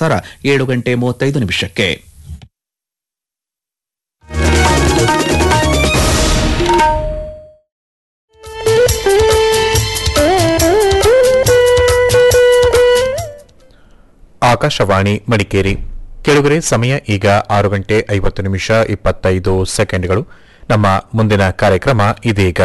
ಮರುಪ್ರಸಾರ ಏಳು ಗಂಟೆ ಮೂವತ್ತೈದು ನಿಮಿಷಕ್ಕೆ ಆಕಾಶವಾಣಿ ಮಡಿಕೇರಿ ಕೆಳಗರೆ ಸಮಯ ಈಗ ಆರು ಗಂಟೆ ಐವತ್ತು ನಿಮಿಷ ಇಪ್ಪತ್ತೈದು ಸೆಕೆಂಡ್ಗಳು ನಮ್ಮ ಮುಂದಿನ ಕಾರ್ಯಕ್ರಮ ಇದೀಗ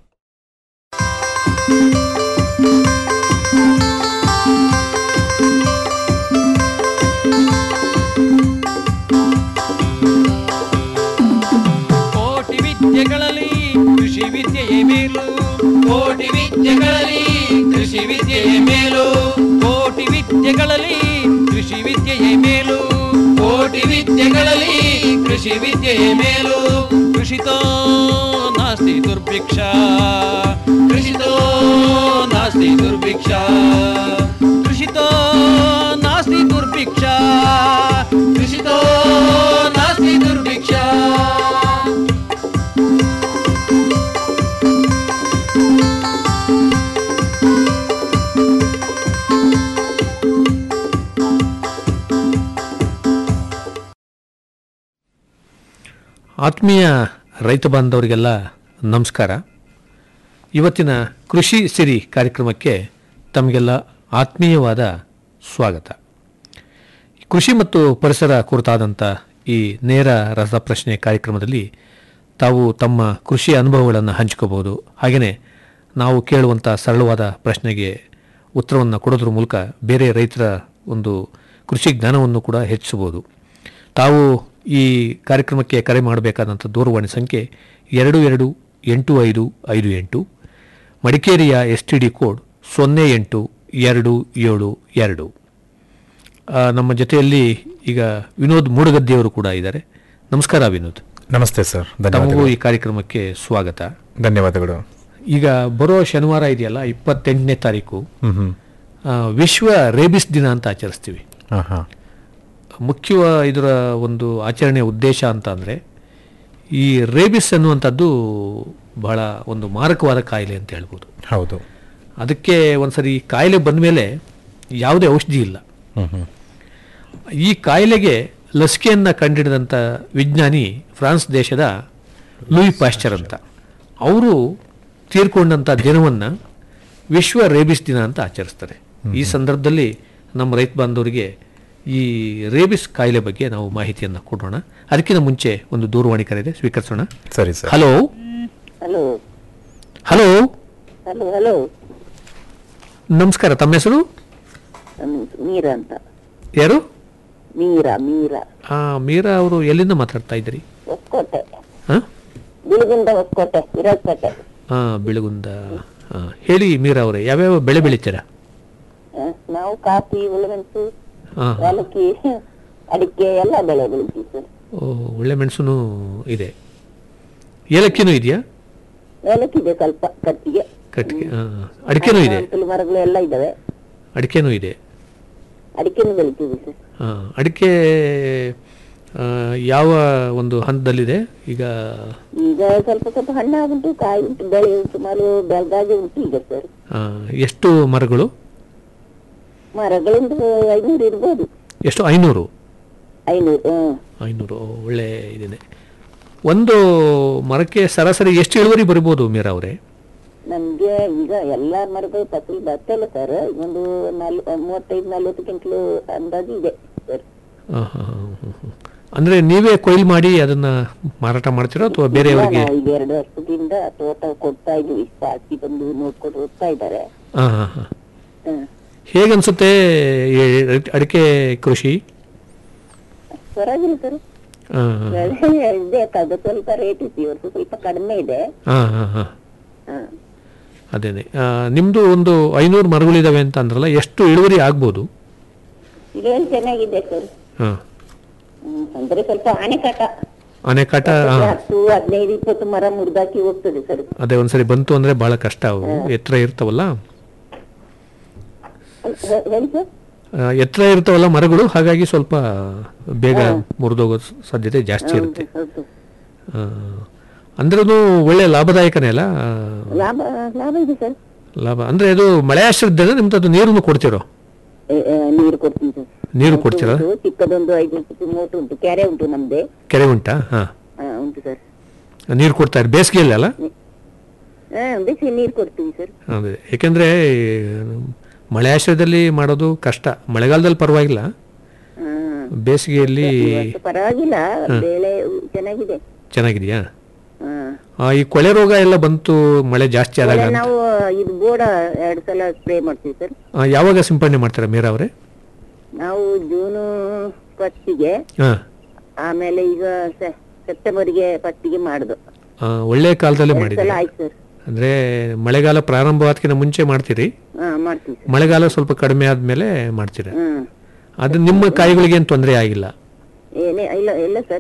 ಕೋಟಿ ವಿದ್ಯೆಗಳಲ್ಲಿ ಕೃಷಿ ವಿದ್ಯೆಯೇ ಮೇಲು ಕೋಟಿ ವಿದ್ಯೆಗಳಲ್ಲಿ ಕೃಷಿ ವಿದ್ಯೆಯೇ ಮೇಲು ಕೋಟಿ ವಿದ್ಯೆಗಳಲ್ಲಿ ಕೃಷಿ ವಿದ್ಯೆಯೇ ಮೇಲು ಕೋಟಿ ವಿದ್ಯೆಗಳಲ್ಲಿ ಕೃಷಿ ವಿದ್ಯೆಯೇ ಮೇಲು ಕೃಷಿತೋ ನಾಸ್ತಿ ದುರ್ಭಿಕ್ಷ ಕೃಷಿತೋ ನಾಸ್ತಿ ದುರ್ಭಿಕ್ಷ ಕೃಷಿತೋ ನಾಸ್ತಿ ದುರ್ಭಿಕ್ಷ ಕೃಷಿತೋ ನಾಸ್ತಿ ದುರ್ಭಿಕ್ಷ ಆತ್ಮೀಯ ರೈತ ಬಾಂಧವರಿಗೆಲ್ಲ ನಮಸ್ಕಾರ ಇವತ್ತಿನ ಕೃಷಿ ಸಿರಿ ಕಾರ್ಯಕ್ರಮಕ್ಕೆ ತಮಗೆಲ್ಲ ಆತ್ಮೀಯವಾದ ಸ್ವಾಗತ ಕೃಷಿ ಮತ್ತು ಪರಿಸರ ಕುರಿತಾದಂಥ ಈ ನೇರ ರಸಪ್ರಶ್ನೆ ಕಾರ್ಯಕ್ರಮದಲ್ಲಿ ತಾವು ತಮ್ಮ ಕೃಷಿ ಅನುಭವಗಳನ್ನು ಹಂಚ್ಕೋಬೋದು ಹಾಗೆಯೇ ನಾವು ಕೇಳುವಂಥ ಸರಳವಾದ ಪ್ರಶ್ನೆಗೆ ಉತ್ತರವನ್ನು ಕೊಡೋದ್ರ ಮೂಲಕ ಬೇರೆ ರೈತರ ಒಂದು ಕೃಷಿ ಜ್ಞಾನವನ್ನು ಕೂಡ ಹೆಚ್ಚಿಸಬಹುದು ತಾವು ಈ ಕಾರ್ಯಕ್ರಮಕ್ಕೆ ಕರೆ ಮಾಡಬೇಕಾದಂಥ ದೂರವಾಣಿ ಸಂಖ್ಯೆ ಎರಡು ಎರಡು ಎಂಟು ಐದು ಐದು ಎಂಟು ಮಡಿಕೇರಿಯ ಎಸ್ ಟಿ ಡಿ ಕೋಡ್ ಸೊನ್ನೆ ಎಂಟು ಎರಡು ಏಳು ಎರಡು ಆ, ನಮ್ಮ ಜೊತೆಯಲ್ಲಿ ಈಗ ವಿನೋದ್ ಮೂಡಗದ್ದೆಯವರು ಕೂಡ ಇದ್ದಾರೆ ನಮಸ್ಕಾರ ವಿನೋದ್ ನಮಸ್ತೆ ಸರ್ ತಮಗೂ ಧನ್ಯವಾದಗಳು ಈ ಕಾರ್ಯಕ್ರಮಕ್ಕೆ ಸ್ವಾಗತ ಧನ್ಯವಾದಗಳು ಈಗ ಬರೋ ಶನಿವಾರ ಇದೆಯಲ್ಲ ಇಪ್ಪತ್ತೆಂಟನೇ ತಾರೀಕು ಹ್ಮ್ ಹ್ಮ್ ಆ, ವಿಶ್ವ ರೇಬಿಸ್ ದಿನ ಅಂತ ಆಚರಿಸ್ತೀವಿ ಹಾ ಹಾ ಮುಖ್ಯ ಇದರ ಒಂದು ಆಚರಣೆಯ ಉದ್ದೇಶ ಅಂತ ಅಂದರೆ ಈ ರೇಬಿಸ್ ಅನ್ನುವಂಥದ್ದು ಬಹಳ ಒಂದು ಮಾರಕವಾದ ಕಾಯಿಲೆ ಅಂತ ಹೇಳ್ಬೋದು ಹೌದು ಅದಕ್ಕೆ ಒಂದ್ಸರಿ ಕಾಯಿಲೆ ಬಂದ ಮೇಲೆ ಯಾವುದೇ ಔಷಧಿ ಇಲ್ಲ ಹ್ಮ್ ಹ್ಮ್ ಈ ಕಾಯಿಲೆಗೆ ಲಸಿಕೆಯನ್ನು ಕಂಡಿಡಿದಂಥ ವಿಜ್ಞಾನಿ ಫ್ರಾನ್ಸ್ ದೇಶದ ಲೂಯಿ ಪಾಶ್ಚರ್ ಅಂತ ಅವರು ತೀರ್ಕೊಂಡಂಥ ದಿನವನ್ನು ವಿಶ್ವ ರೇಬಿಸ್ ದಿನ ಅಂತ ಆಚರಿಸ್ತಾರೆ ಈ ಸಂದರ್ಭದಲ್ಲಿ ನಮ್ಮ ರೈತ ಬಾಂಧವರಿಗೆ ಈ ರೇಬಿಸ್ ಕಾಯಿಲೆ ಬಗ್ಗೆ ನಾವು ಮಾಹಿತಿಯನ್ನು ಕೊಡೋಣ ಅದಕ್ಕಿಂತ ಮುಂಚೆ ಒಂದು ದೂರವಾಣಿ ಕರೆ ಇದೆ ಸ್ವೀಕರಿಸೋಣ ಸರಿ sir hello hello hello hello hello ನಮಸ್ಕಾರ ತಮ್ಮ ಹೆಸರು ನನ್ನ ಹೆಸ್ರು ಮೀರಾ ಅಂತ ಯಾರು ಮೀರಾ ಮೀರಾ ಆ, ಮೀರಾ ಅವರು ಎಲ್ಲಿಂದ ಮಾತಾಡ್ತಾ ಇದ್ದೀರಿ ಹೊಸಕೋಟೆ ಹಾಂ ಬಿಳಿಗುಂದ ಹೊಸಕೋಟೆ ವಿರಾಜಪೇಟೆ ಹಾಂ ಬೆಳಗುಂದ ಆ, ಹೇಳಿ ಮೀರಾ ಅವರೇ ಯಾವ್ಯಾವ ಬೆಳೆ ಬೆಳಿತೀರಾ ಹ, ನಾವು ಕಾಫಿ ಒಳ್ಳೆಮೆಣಸು ಹಾಂ ಏಲಕ್ಕಿ ಅಡಿಕೆ ಎಲ್ಲ ಬೆಳೆ ಬೆಳಿತೀವಿ ಸರ್ ಓ ಒಳ್ಳೆ ಮೆಣಸು ಇದೆ ಏಲಕ್ಕಿನೂ ಇದೆಯಾ ಏಲಕ್ಕಿ ಇದೆ ಸ್ವಲ್ಪ ಕಟ್ಟಿಗೆ ಕಟ್ಟಿಗೆ ಹಾಂ ಅಡಿಕೆನೂ ಇದೆ ತುಳು ಮರಗಳು ಎಲ್ಲ ಇದ್ದಾವೆ ಅಡಿಕೆನೂ ಇದೆ ಅಡಿಕೆನೂ ಬೆಳಿತೀವಿ ಸರ್ ಹಾಂ ಅಡಿಕೆ ಆ, ಯಾವ ಒಂದು ಹಂತದಲ್ಲಿದೆ ಈಗ ಈಗ ಸ್ವಲ್ಪ ಸ್ವಲ್ಪ ಹಣ್ಣಾಗುಂಟು ಕಾಯಿ ಉಂಟು ಬೆಳೆ ಸುಮಾರು ಬೆಳಗಾಗಿ ಉಂಟು ಈಗ ಸರ್ ಆ, ಎಷ್ಟು ಮರಗಳು ಮರಗಳೊಂದು ಐನೂರು ಇರ್ಬೋದು ಎಷ್ಟು ಐನೂರು ಐನೂರು ಹ್ಮ್ ಐನೂರು ಓ, ಒಳ್ಳೆ ಇದೇನೆ ಒಂದು ಮರಕ್ಕೆ ಸರಾಸರಿ ಎಷ್ಟು ಇಳುವರಿ ಬರ್ಬೋದು ಮೀರಾ ಅವರೇ ನಮ್ಗೆ ಈಗ ಎಲ್ಲಾ ಮರಗಳು ಫಸಲು ಬರ್ತಾ ಇಲ್ಲ ಸರ್ ಒಂದು ನಲ್ ಮೂವತ್ತೈದು ನಲ್ವತ್ತು ಕ್ವಿಂಟಲ್ ಅಂದಾಜು ಇದೆ ಸರ್ ಹಾಂ ಹಾಂ ಹಾಂ ಹಾಂ ಅಂದರೆ ನೀವೇ ಕೊಯ್ಲು ಮಾಡಿ ಅದನ್ನು ಮಾರಾಟ ಮಾಡ್ತೀರಾ ಅಥವಾ ಬೇರೆಯವರಿಗೆ ನಾವು ಈಗ ಎರಡು ವರ್ಷದಿಂದ ತೋಟ ಕೊಡ್ತಾ ಇದ್ವಿ ಪಾರ್ಟಿ ಬಂದು ನೋಡ್ಕೊಂಡು ಹೋಗ್ತಾ ಇದ್ದಾರೆ ಹಾಂ ಹಾಂ ಹಾಂ ಹ್ಮ್. ಹೇಗನ್ಸುತ್ತೆ ಈ ಅಡಿಕೆ ಕೃಷಿ ಪರವಾಗಿಲ್ಲ ಸರ್ ಹಾಂ ಹಾಂ ಬೆಳೆ ಇದೆ ಅದು ಸ್ವಲ್ಪ ರೇಟ್ ಇದೆ ಈ ವರ್ಷ ಸ್ವಲ್ಪ ಕಡಿಮೆ ಇದೆ ಹಾಂ ಹಾಂ ಹಾಂ ಹ. ಅದೇನೆ ನಿಮ್ಮದು ಒಂದು ಐನೂರು ಮರಗಳಿದಾವೆ ಅಂತ ಅಂದ್ರಲ್ಲ ಎಷ್ಟು ಇಳುವರಿ ಆಗ್ಬೋದು ಈಗ ಏನ್ ಚೆನ್ನಾಗಿದೆ ಸರ್ ಹಾಂ ಹ್ಮ್. ಅಂದ್ರೆ ಸ್ವಲ್ಪ ಆನೆಕಾಟ ಅನೆಕಾಟ ಹಾಂ ಹತ್ತು ಹದಿನೈದು ಇಪ್ಪತ್ತು ಮರ ಮುರಿದಾಕಿ ಹೋಗ್ತದೆ ಸರ್ ಅದೇ ಒಂದ್ಸರಿ ಬಂತು ಅಂದರೆ ಭಾಳ ಕಷ್ಟ ಅವು ಎತ್ತರ ಇರ್ತಾವಲ್ಲ ಅಲ್- ಹೇ- ಹೇಳಿ ಸರ್ ಆ, ಎತ್ತರ ಇರ್ತಾವಲ್ಲ ಮರಗಳು ಹಾಗಾಗಿ ಸ್ವಲ್ಪ ಬೇಗ ಮುರಿದೋಗೋ ಸಾಧ್ಯತೆ ಜಾಸ್ತಿ ಇರುತ್ತೆ ಹೌದು ಅಂದ್ರೂ ಒಳ್ಳೆ ಲಾಭದಾಯಕನೇ ಅಲ್ಲ ಆ, ಲಾಭ ಲಾಭ ಇದೆ ಸರ್ ಲಾಭ ಅಂದರೆ ಅದು ಮಳೆ ಆಶ್ರಿತದ ನಿಮ್ದು ಅದು ನೀರನ್ನು ಕೊಡ್ತಿರೋ ಏ- ಏ, ನೀರು ಕೊಡ್ತೀನಿ ಸರ್ ನೀರು ಕೊಡ್ತೀರಾ ಉಂಟು, ಚಿಕ್ಕದೊಂದು ಐದು ಲೀಟರ್ ಮೋಟರ್ ಉಂಟು ಕೆರೆ ಉಂಟು ನಮ್ದೇ ಕೆರೆ ಉಂಟಾ ಹಾ ಆ, ಉಂಟು ಸರ್ ನೀರು ಕೊಡ್ತಾ ಇರಿ ಬೇಸಿಗೆಯಲ್ಲಿ ಅಲ್ಲ ಹಾ ಬಿಸಿ ನೀರು ಕೊಡ್ತೀವಿ ಸರ್ ಅದೇ ಏಕೆಂದರೆ ಮಳೆ ಆಶ್ರಯದಲ್ಲಿ ಮಾಡೋದು ಕಷ್ಟ ಮಳೆಗಾಲದಲ್ಲಿ ಪರವಾಗಿಲ್ಲ ಹಾ ಬೇಸಿಗೆಯಲ್ಲಿ ಈ ವರ್ಷ ಪರವಾಗಿಲ್ಲ ಬೆಳೆ ಚೆನ್ನಾಗಿದೆ ಚೆನ್ನಾಗಿದೆಯಾ ಹಾ ಆ, ಈ ಕೊಳೆ ರೋಗ ಎಲ್ಲ ಬಂತು ಮಳೆ ಜಾಸ್ತಿ ಆದಾಗ ಆಮೇಲೆ ನಾವು ಇದು ಬೋಡ ಎರಡು ಸಲ ಸ್ಪ್ರೇ ಮಾಡ್ತೀವಿ ಸರ್ ಆ, ಯಾವಾಗ ಸಿಂಪಡಣೆ ಮಾಡ್ತೀರಾ ಮೀರಾ ಅವರೇ ನಾವು ಜೂನು ಫಸ್ಟಿಗೆ ಹಾಂ ಆಮೇಲೆ ಈಗ ಸೆ- ಸೆಪ್ಟೆಂಬರ್ಗೆ ಫಸ್ಟಿಗೆ ಮಾಡುದು ಒಳ್ಳೆಯ ಕಾಲದಲ್ಲೇ ಎರಡು ಮಾಡಿದ್ದೀರಿ ಸಲ ಆಯ್ತು ಸರ್ ಅಂದರೆ ಮಳೆಗಾಲ ಪ್ರಾರಂಭವಾದಕ್ಕಿಂತ ಮುಂಚೆ ಮಾಡ್ತೀರಿ ಹಾ ಮಾಡ್ತೀವಿ ಸರ್ ಮಳೆಗಾಲ ಸ್ವಲ್ಪ ಕಡಿಮೆ ಆದಮೇಲೆ ಮಾಡ್ತೀರಾ ಹ್ಮ್ ಅದು ನಿಮ್ಮ ಕಾಯಿಗಳಿಗೆ ಏನು ತೊಂದರೆ ಆಗಿಲ್ಲ ಏನೇ ಇಲ್ಲ ಇಲ್ಲ ಸರ್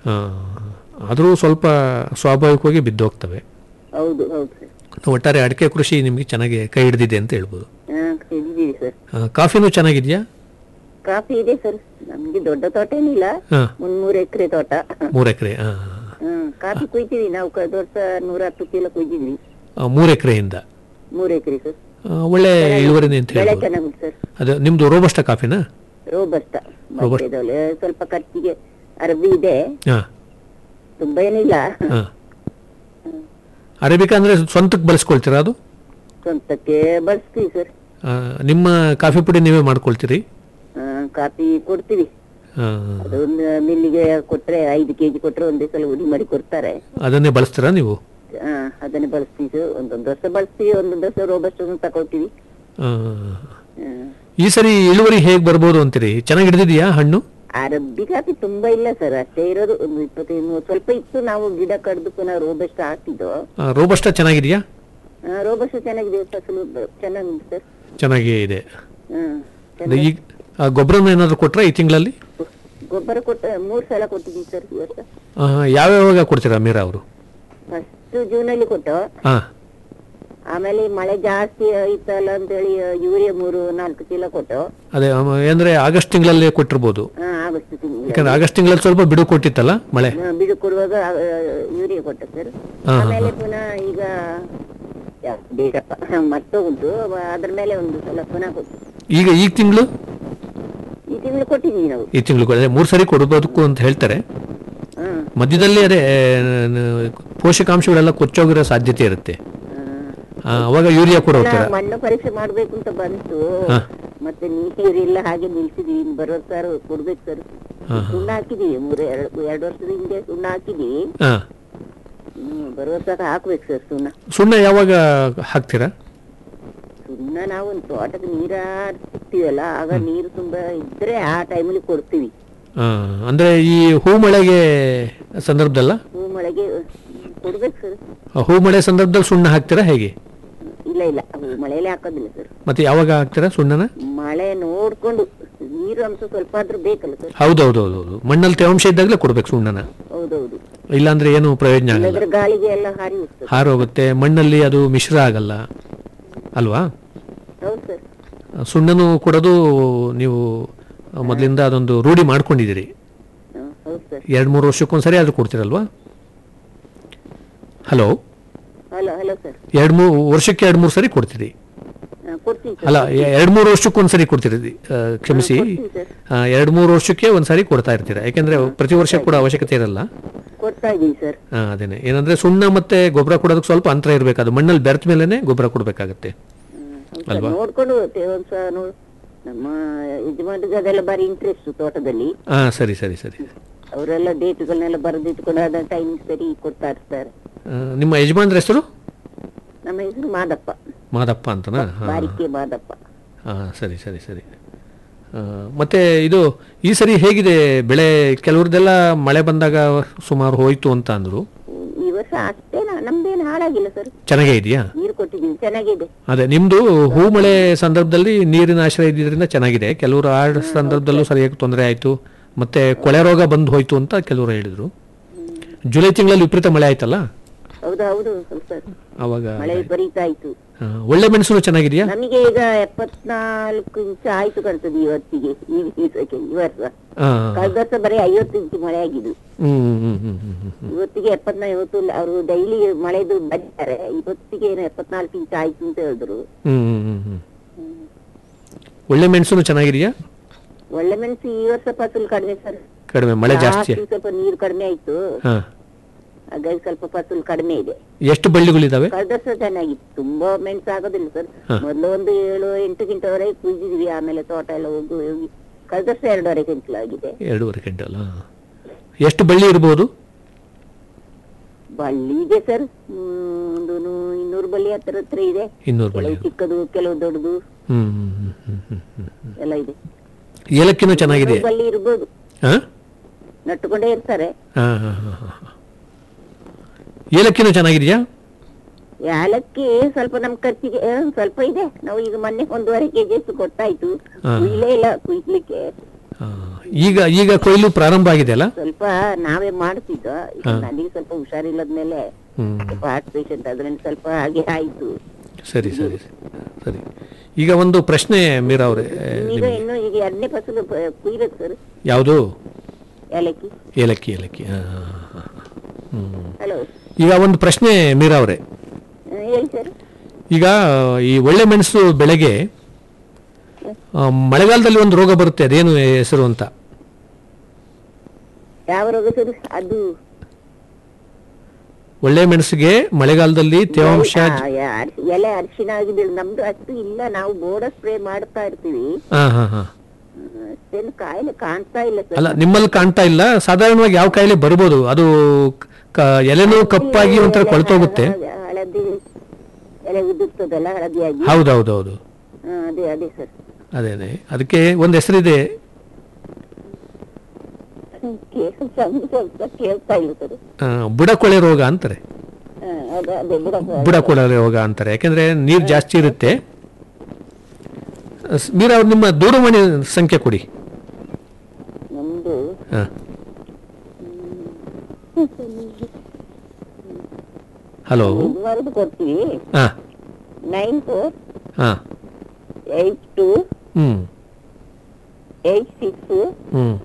ಆದರೂ ಸ್ವಲ್ಪ ಸ್ವಾಭಾವಿಕವಾಗಿ ಬಿದ್ದೋಗ್ತವೆ ಹೌದು ಹೌದು ಸರ್ ಒಟ್ಟಾರೆ ಅಡಿಕೆ ಕೃಷಿ ನಿಮಗೆ ಚೆನ್ನಾಗಿ ಕೈ ಹಿಡಿದಿದೆ ಅಂತ ಹೇಳ್ಬೋದು ಹಾ ಇದ್ದೀವಿ ಸರ್ ಆ, ಕಾಫಿನೂ ಚೆನ್ನಾಗಿದೆಯಾ ಕಾಫಿ ಇದೆ ಸರ್ ನಮ್ಗೆ ದೊಡ್ಡ ತೋಟ ಏನಿಲ್ಲ ಹಾಂ ಮುನ್ನೂರು ಎಕರೆ ತೋಟ ಮೂರು ಎಕರೆ ಹಾಂ ಹ್ಮ್ ಕಾಫಿ ಕುಯ್ತೀವಿ ನಾವು ಕಳೆದ ವರ್ಷ ನೂರ ಹತ್ತು ಚೀಲ ಕುಯ್ದಿದ್ವಿ ಮೂರು ಎಕರೆಯಿಂದ ಮೂರು ಎಕರೆ ಸರ್ ಒಳ್ಳೆ ಇಳುವರಿನೇ ಅಂತ ಬೆಳೆ ಹೇಳ್ಬೋದು ಚೆನ್ನಾಗುಂಟು ಸರ್ ಅದು ನಿಮ್ಮದು ರೋಬಸ್ಟ ಕಾಫಿನಾ ರೋಬಸ್ಟ ಮಧ್ಯದಲ್ಲಿ ಸ್ವಲ್ಪ ಖರ್ಚಿಗೆ ಅರಬಿ ಇದೆ ಹಾಂ ತುಂಬಾ ಏನಿಲ್ಲ ಹಾಂ ಅರೇಬಿಕಾ ಅಂದರೆ ಸ್ವಂತಕ್ಕೆ ಬಳಸ್ಕೊಳ್ತೀರಾ ಅದು ಸ್ವಂತಕ್ಕೆ ಬಳಸ್ತೀವಿ ಸರ್ ಆ, ನಿಮ್ಮ ಕಾಫಿ ಪುಡಿ ನೀವೇ ಮಾಡ್ಕೊಳ್ತೀರಿ ಆ, ಕಾಫಿ ಕೊಡ್ತೀವಿ ಹಾಂ ಅದು ಒಂದು ಮಿಲ್ಲಿಗೆ ಕೊಟ್ರೆ ಐದು ಕೆಜಿ ಕೊಟ್ರೆ ಒಂದೇ ಸಲ ಉಡಿ ಮಾಡಿ ಕೊಡ್ತಾರೆ ಅದನ್ನೇ ಬಳಸ್ತೀರಾ ನೀವು ಆ, ಅದನ್ನೇ ಬಳಸ್ತೀವಿ ಸರ್. ಒಂದೊಂದು ವರ್ಷ ಬಳಸ್ತೀವಿ ಒಂದೊಂದು ವರ್ಷ ರೋಬಸ್ಟ್ ತಗೊಳ್ತೀವಿ ಆ, ಆ, ಈ ಸರಿ ಇಳುವರಿ ಹೇಗೆ ಬರ್ಬೋದು ಅಂತೀರಿ ಚೆನ್ನಾಗಿ ಹಿಡಿದಿದೆಯಾ ಹಣ್ಣು ಅರಬ್ಬಿ ಕಾಫಿ ತುಂಬಾ ಇಲ್ಲ ಸರ್ ಅಷ್ಟೇ ಇರೋದು ಒಂದು ಇಪ್ಪತ್ತೈದು ಮೂವತ್ತು ಸ್ವಲ್ಪ ಇತ್ತು ನಾವು ಗಿಡ ಕಡ್ದು ಪುನಃ ರೋಬಸ್ಟ್ ಹಾಕಿದ್ದು ರೋಬಸ್ಟ ಚೆನ್ನಾಗಿದೆಯಾ ರೋಬಸ್ಟ್ ಚೆನ್ನಾಗಿದೆ ಫಸಲು ಬ- ಚೆನ್ನಾಗಿದೆ ಸರ್ ಚೆನ್ನಾಗೇ ಇದೆ ಹ್ಮ್ ಅದು ಈಗ ಆ, ಗೊಬ್ಬರನ ಏನಾದರೂ ಕೊಟ್ರಾ ಈ ತಿಂಗಳಲ್ಲಿ ಗೊಬ್ಬರ ಕೊಟ್ಟ ಮೂರ್ ಸಲ ಕೊಟ್ಟಿದ್ದೀವಿ ಸರ್ ಈ ವರ್ಷ ಯಾವ್ಯಾವಾಗ ಕೊಡ್ತೀರಾ ಮೀರಾ ಅವರು ಫಸ್ಟ್ ಜೂನಲ್ಲಿ ಕೊಟ್ಟು ಹಾಂ ಆಮೇಲೆ ಈ ಮಳೆ ಜಾಸ್ತಿ ಇತ್ತಲ್ಲ ಅಂತೇಳಿ ಯೂರಿಯಾ ಮೂರು ನಾಲ್ಕು ಚೀಲ ಕೊಟ್ಟು ಅದೇ ಆಮ- ಅಂದ್ರೆ ಆಗಸ್ಟ್ ತಿಂಗಳಲ್ಲೇ ಕೊಟ್ಟಿರ್ಬೋದು ಹಾ ಆಗಸ್ಟ್ ತಿಂಗಳು ಯಾಕಂದ್ರೆ ಆಗಸ್ಟ್ ತಿಂಗಳಲ್ಲಿ ಸ್ವಲ್ಪ ಬಿಡು ಕೊಟ್ಟಿತ್ತಲ್ಲ ಮಳೆ ಬಿಡು ಕೊಡುವಾಗ ಯೂರಿಯಾ ಕೊಟ್ಟ ಸರ್ ಹಾ, ಹಾ, ಆಮೇಲೆ ಪುನಃ ಈಗ ಯಾವ್ದು ಬೇಕಪ್ಪ ಮತ್ತೆ ಉಂಟು ಅದ್ರ ಮೇಲೆ ಒಂದು ಸಲ ಪುನಃ ಕೊಟ್ಟು ಈಗ ಈ ತಿಂಗಳು ಈ ತಿಂಗಳು ಕೊಟ್ಟಿದ್ದೀವಿ ನಾವು ಈ ತಿಂಗಳು ಅದೇ ಮೂರು ಸರಿ ಕೊಡಬೇಕು ಅಂತ ಹೇಳ್ತಾರೆ ಹ್ಮ್ ಮಧ್ಯದಲ್ಲಿ ಅದೇ ನ- ಪೋಷಕಾಂಶಗಳೆಲ್ಲ ಕೊಚ್ಚೋಗಿರೋ ಸಾಧ್ಯತೆ ಇರುತ್ತೆ ಆ, ಅವಾಗ ಯೂರಿಯಾ ಕೂಡ ಹೋಗ್ತೀರಾ ಮಣ್ಣು ಪರೀಕ್ಷೆ ಮಾಡ್ಬೇಕು ಅಂತ ಬಂತು ಹಾ. ಮತ್ತೆ ನೀರಿಲ್ಲ ಹಾಗೆ ನಿಲ್ಸಿದೀವಿ ಇನ್ನು ಬರೋ ಸರ್ ಕೊಡ್ಬೇಕು ಸರ್ ಹಾ, ಸುಣ್ಣ ಹಾಕಿದೀವಿ ಮೂರು ಎರಡು ಎರಡು ವರ್ಷದ ಹಿಂದೆ ಸುಣ್ಣ ಹಾಕಿದೀವಿ ಹಾಂ ಹ್ಮ್ ಬರೋ ಸಲ ಹಾಕ್ಬೇಕು ಸರ್ ಸುಣ್ಣ ಸುಣ್ಣ ಯಾವಾಗ ಹಾಕ್ತೀರಾ ಸುಣ್ಣ ನಾವು ಒಂದು ತೋಟಕ್ಕೆ ನೀರ ಸಿಗ್ತೀವಲ್ಲ ಆಗ ನೀರು ತುಂಬಾ ಇದ್ರೆ ಆ ಟೈಮಲ್ಲಿ ಕೊಡ್ತೀವಿ ಆ, ಅಂದ್ರೆ ಈ ಹೂ ಮಳೆಗೆ ಸಂದರ್ಭದಲ್ಲ ಹೂ ಮಳೆಗೆ ಕೊಡ್ಬೇಕು ಸರ್ ಆ ಹೂ ಮಳೆ ಸಂದರ್ಭದಲ್ಲಿ ಸುಣ್ಣ ಹಾಕ್ತೀರಾ ಹೇಗೆ ಇಲ್ಲ ಇಲ್ಲ ಹೂ ಮಳೆಯಲ್ಲಿ ಹಾಕೋದಿಲ್ಲ ಸರ್ ಮತ್ತೆ ಯಾವಾಗ ಹಾಕ್ತೀರಾ ಸುಣ್ಣನ ಮಳೆ ನೋಡ್ಕೊಂಡು ನೀರು ಅಂಶ ಸ್ವಲ್ಪ ಆದ್ರೂ ಬೇಕಲ್ಲ ಸರ್ ಹೌದೌದೌದು ಮಣ್ಣಲ್ಲಿ ತೇವಾಂಶ ಇದ್ದಾಗಲೇ ಕೊಡ್ಬೇಕು ಸುಣ್ಣನ ಹೌದೌದು ಇಲ್ಲಾಂದ್ರೆ ಏನು ಪ್ರಯೋಜನ ಆಗಲ್ಲ ಇಲ್ಲದ್ರೆ ಗಾಳಿಗೆ ಎಲ್ಲ ಹಾರಿ ಹೋಗ್ತದೆ ಹಾರೋಗುತ್ತೆ ಮಣ್ಣಲ್ಲಿ ಅದು ಮಿಶ್ರ ಆಗಲ್ಲ ಅಲ್ವಾ ಹೌದು ಸರ್ ಸುಣ್ಣನು ಕೊಡೋದು ನೀವು ಮೊದಲಿಂದ ಅದೊಂದು ರೂಢಿ ಮಾಡ್ಕೊಂಡಿದ್ದೀರಿ ಹ್ಮ್, ಹೌದು ಸರ್ ಎರಡು ಮೂರು ವರ್ಷಕ್ಕೊಂದ್ಸರಿ ಆದ್ರೂ ಕೊಡ್ತೀರಲ್ವಾ ಹಲೋ ಹಲೋ ಹಲೋ ಸರ್ ಎರಡು ಮೂರು ವರ್ಷಕ್ಕೆ ಎರಡು ಮೂರು ಸರಿ ಕೊಡ್ತೀರಿ ಹಾ, ಕೊಡ್ತೀನಿ ಸರ್ ಅಲ್ಲ ಎರಡು ಮೂರು ವರ್ಷಕ್ಕೊಂದ್ಸರಿ ಕೊಡ್ತೀರಿ ಆ, ಕ್ಷಮಿಸಿ ಕೊಡ್ತೀನಿ ಸರ್ ಆ, ಎರಡು ಮೂರು ವರ್ಷಕ್ಕೆ ಒಂದ್ಸರಿ ಕೊಡ್ತಾ ಇರ್ತೀರಾ ಯಾಕೆಂದ್ರೆ ಪ್ರತಿ ವರ್ಷ ಕೂಡ ಅವಶ್ಯಕತೆ ಇರಲ್ಲ ಕೊಡ್ತಾ ಇದ್ದೀನಿ ಸರ್ ಆ, ಅದೇನೆ ಏನಂದ್ರೆ ಸುಣ್ಣ ಮತ್ತೆ ಗೊಬ್ಬರ ಕೊಡೋದಕ್ಕೆ ಸ್ವಲ್ಪ ಅಂತರ ಇರಬೇಕು ಅದು ಮಣ್ಣಲ್ಲಿ ಬೆರೆತ ಮೇಲೆನೆ ಗೊಬ್ಬರ ಕೊಡಬೇಕಾಗತ್ತೆ ಹ್ಮ್, ಹೌದು ಸರ್. ನೋಡ್ಕೊಂಡು ತೇವಾಂಶ ನೋಡ್ ನಮ್ಮ ಯಜಮಾನ್ರಿಗೆ ಅದೆಲ್ಲ ಬಾರಿ ಇಂಟ್ರೆಸ್ಟ್ ತೋಟದಲ್ಲಿ ಹಾ ಸರಿ ಸರಿ ಸರಿ ಅವರೆಲ್ಲ ಡೇಟ್ಗಳನ್ನೆಲ್ಲ ಬರೆದಿಟ್ಕೊಂಡು ಅದ ಟೈಮ್ ಸರಿ ಕೊಡ್ತಾ ಇರ್ತಾರೆ ಆ, ನಿಮ್ಮ ಯಜಮಾನ್ರ ಹೆಸರು ನಮ್ಮ ಹೆಸರು ಮಾದಪ್ಪ ಮಾದಪ್ಪ ಅಂತನಾ ಹಾ ಬಾರಿಕೆ ಮಾದಪ್ಪ ಹಾ ಸರಿ ಸರಿ ಸರಿ ಆ, ಮತ್ತೆ ಇದು ಈ ಸರಿ ಹೇಗಿದೆ ಬೆಳೆ ಕೆಲವ್ರದ್ದೆಲ್ಲ ಮಳೆ ಬಂದಾಗ ಸುಮಾರು ಹೋಯ್ತು ಅಂತ ಅಂದ್ರು ಈ ವರ್ಷ ಅಷ್ಟೇನ ನಮ್ದೇನು ಹಾಳಾಗಿಲ್ಲ ಸರ್ ಚೆನ್ನಾಗೇ ಇದೆಯಾ ನೀರು ಕೊಟ್ಟಿದ್ದೀವಿ ಚೆನ್ನಾಗಿದೆ ಅದೇ ನಿಮ್ದು ಹೂ ಮಳೆ ಸಂದರ್ಭದಲ್ಲಿ ನೀರಿನ ಆಶ್ರಯ ಇದ್ದಿದ್ರಿಂದ ಚೆನ್ನಾಗಿದೆ ಕೆಲವರು ಆ ಸಂದರ್ಭದಲ್ಲೂ ಸರಿಯಾಗಿ ತೊಂದರೆ ಆಯಿತು ಮತ್ತೆ ಕೊಳೆ ರೋಗ ಬಂದು ಹೋಯ್ತು ಅಂತ ಕೆಲವರು ಹೇಳಿದ್ರು ಜುಲೈ ತಿಂಗಳಲ್ಲಿ ವಿಪರೀತ ಮಳೆ ಆಯ್ತಲ್ಲ ಹೌದು ಹೌದು ಸ್ವಲ್ಪ ಅವಾಗ ಮಳೆ ವಿಪರೀತ ಆಯ್ತು ಆ, ಒಳ್ಳೆ ಮೆಣಸು ಚೆನ್ನಾಗಿದೆಯಾ ನಮಗೆ ಈಗ ಎಪ್ಪತ್ನಾಲ್ಕು ಇಂಚು ಆಯ್ತು ಕಾಣ್ತದೆ ಇವತ್ತಿಗೆ ಈ ದಿವಸಕ್ಕೆ ಈ ವರ್ಷ ಆ, ಕಳೆದ ವರ್ಷ ಬರೀ ಐವತ್ತು ಇಂಚು ಮಳೆ ಆಗಿದ್ದು ಹ್ಮ್ ಹ್ಮ್ ಹ್ಮ್ ಹ್ಮ್ ಹ್ಮ್ ಹ್ಮ್. ಇವತ್ತಿಗೆ ಎಪ್ಪತ್ನಾ ಇವತ್ತು ಅವರು ಡೈಲಿ ಮಳೆದು ಬಂದಿದ್ದಾರೆ ಇವತ್ತಿಗೆ ಏನು ಎಪ್ಪತ್ನಾಲ್ಕು ಇಂಚು ಆಯ್ತು ಅಂತ ಹೇಳಿದ್ರು ಹ್ಮ್ ಹ್ಮ್ ಹ್ಮ್ ಹ್ಮ್. ಒಳ್ಳೆ ಮೆಣಸು ಚೆನ್ನಾಗಿದೆಯಾ ಒಳ್ಳೆ ಮೆಣಸು ಈ ವರ್ಷ ಫಸಲು ಕಡಿಮೆ ಸರ್ ಕಡಿಮೆ ಮಳೆ ಜಾಸ್ತಿ ಜಾಸ್ತಿ ಸ್ವಲ್ಪ ನೀರು ಕಡಿಮೆ ಆಯ್ತು ಹಾ ಹಾಗಾಗಿ ಸ್ವಲ್ಪ ಫಸಲು ಕಡಿಮೆ ಇದೆ ಎಷ್ಟು ಬಳ್ಳಿಗಳಿದಾವೆ ಕಳೆದ ವರ್ಷ ಚೆನ್ನಾಗಿತ್ತು ತುಂಬಾ ಮೆಣಸು ಆಗೋದಿಲ್ಲ ಸರ್ ಹಾ. ಮೊದಲು ಒಂದು ಏಳು ಎಂಟು ಕ್ವಿಂಟಲ್ವರೆಗೆ ಕುಯ್ದಿದ್ವಿ ಆಮೇಲೆ ತೋಟ ಎಲ್ಲ ಹೋಗಿ ಹೋಗಿ ಕಳೆದ ವರ್ಷ ಎರಡೂವರೆ ಕ್ವಿಂಟಲ್ ಆಗಿದೆ ಎರಡೂವರೆ ಕ್ವಿಂಟಲ್ ಹಾ. ಎಷ್ಟು ಬಳ್ಳಿ ಇರ್ಬೋದು ಬಳ್ಳಿ ಇದೆ ಸರ್ ಒಂದು ನೂ- ಇನ್ನೂರು ಬಳ್ಳಿ ಹತ್ರ ಹತ್ರ ಇದೆ ಇನ್ನೂರು ಬಳ್ಳಿ ಕೆಲವು ಚಿಕ್ಕದು ಕೆಲವು ದೊಡ್ಡದು ಹ್ಮ್ ಹ್ಮ್, ಹ್ಮ್, ಹ್ಮ್, ಹ್ಮ್, ಹ್ಮ್. ಎಲ್ಲ ಇದೆ ಏಲಕ್ಕಿನೂ ಚೆನ್ನಾಗಿದೆ ಇನ್ನೂರು ಬಳ್ಳಿ ಇರ್ಬೋದು ಹಾ ನಟ್ಟುಕೊಂಡೇ ಇರ್ತಾರೆ ಹಾ, ಹಾ, ಹಾ, ಹಾ, ಹಾ. ಏಲಕ್ಕಿನೂ ಚೆನ್ನಾಗಿದೆಯಾ ಏಲಕ್ಕಿ ಸ್ವಲ್ಪ ನಮ್ ಖರ್ಚಿಗೆ ಆ, ಸ್ವಲ್ಪ ಇದೆ ನಾವು ಈಗ ಮೊನ್ನೆ ಒಂದೂವರೆ ಕೆಜಿ ಅಷ್ಟು ಕೊಟ್ಟಾಯ್ತು ಹಾ. ಕುಯ್ಲೇ ಇಲ್ಲ ಕುಯ್ಲಿಕ್ಕೆ ಆ, ಈಗ ಈಗ ಕೊಯ್ಲು ಪ್ರಾರಂಭ ಆಗಿದೆ ಅಲ್ಲ ಸ್ವಲ್ಪ ನಾವೇ ಮಾಡ್ತಿದ್ದ ಈಗ ನನಗೆ ಸ್ವಲ್ಪ ಹುಷಾರಿಲ್ಲದ್ಮೇಲೆ ಹ್ಮ್ ಸ್ವಲ್ಪ ಹಾರ್ಟ್ ಪೇಷಂಟ್ ಅದ್ರಲ್ಲಿ ಸ್ವಲ್ಪ ಹಾಗೆ ಆಯ್ತು ಸರಿ ಸರಿ ಸರಿ ಈಗ ಒಂದು ಪ್ರಶ್ನೆ ಮೀರಾ ಅವರೇ ಈಗ ಇನ್ನು ಈಗ ಎರಡನೇ ಫಸಲು ಪ- ಕುಯ್ಬೇಕು ಸರ್ ಯಾವುದು ಏಲಕ್ಕಿ ಏಲಕ್ಕಿ ಏಲಕ್ಕಿ ಹಾ, ಹಾ, ಹಾ, ಹಾ. ಹ್ಮ್. ಹಲೋ ಈಗ ಒಂದು ಪ್ರಶ್ನೆ ಮೀರಾ ಅವರೇ ಹೇಳಿ ಸರ್ ಈಗ ಈ ಒಳ್ಳೆ ಮೆಣಸು ಬೆಳೆಗೆ ಆ, ಮಳೆಗಾಲದಲ್ಲಿ ಒಂದು ರೋಗ ಬರುತ್ತೆ ಅದೇನು ಹೆಸರು ಅಂತ ಯಾವ ರೋಗ ಸರ್ ಅದು ಒಳ್ಳೆ ಮೆಣಸಿಗೆ ಮಳೆಗಾಲದಲ್ಲಿ ತೇವಾಂಶ ಆ, ಯಾ- ಅರ್ಶಿ- ಎಲೆ ಅರಿಶಿನ ಆಗಿ ಬೀಳ್- ನಮ್ದು ಅಷ್ಟು ಇಲ್ಲ ನಾವು ಬೋರ್ಡ ಸ್ಪ್ರೇ ಮಾಡ್ತಾ ಇರ್ತೀವಿ ಹಾ ಹಾ ಹಾ ಹ್ಮ್, ಅಷ್ಟೇನು ಕಾಯಿಲೆ ಕಾಣ್ತಾ ಇಲ್ಲ ಸರ್ ಅಲ್ಲ ನಿಮ್ಮಲ್ಲಿ ಕಾಣ್ತಾ ಇಲ್ಲ ಸಾಧಾರಣವಾಗಿ ಯಾವ ಕಾಯಿಲೆ ಬರ್ಬೋದು ಅದು ಕ- ಎಲೆನೂ ಕಪ್ಪಾಗಿ ಒಂಥರ ಕೊಳ್ತೋಗುತ್ತೆ ಹಳದಿ- ಹಳದಿ ಎಲೆ ಉದುರ್ತದಲ್ಲ ಹಳದಿಯಾಗಿ ಹೌದೌದೌದು ಹಾ, ಅದೇ ಅದೇ ಸರ್ ಅದೇ ಅದೇ ಅದಕ್ಕೆ ಒಂದು ಹೆಸರಿದೆ ಕೇಳ್- ಸ್ವಲ್ಪ ಸ್ವಲ್ಪ ಕೇಳ್ತಾ ಇಲ್ಲ ಸರ್ ಆ, ಬುಡಕೊಳೆ ರೋಗ ಅಂತಾರೆ ಹಾ, ಅದೇ ಅದೇ ಬುಡ ಬುಡಕೊಳೆ ರೋಗ ಅಂತಾರೆ ಯಾಕೆಂದ್ರೆ ನೀರು ಜಾಸ್ತಿ ಇರುತ್ತೆ ಸ್- ಮೀರಾ ಅವ್ರು ನಿಮ್ಮ ದೂರವಾಣಿ ಸಂಖ್ಯೆ ಕೊಡಿ ನಮ್ದು ಹಾ. ಹಲೋ ಇದುವರೆಗೂ ಕೊಡ್ತೀವಿ ಹಾ ನೈನ್ ಫೋರ್ ಹಾ eight two hmm eight six hmm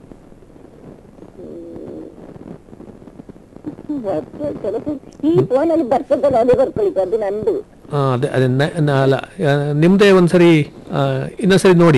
ಈ ಫೋನಲ್ಲಿ ಬರ್ತದಲ್ಲ ಅದೇ ಬರ್ಕೊಳ್ಳಿ ಅದು ನಂದು ಆ, ಅದೇ ಅದೇ ನ- ನ- ಅಲ್ಲ ಆ, ನಿಮ್ದೇ ಒಂದ್ಸರಿ ಆ, ಇನ್ನೊಂದ್ಸರಿ ನೋಡಿ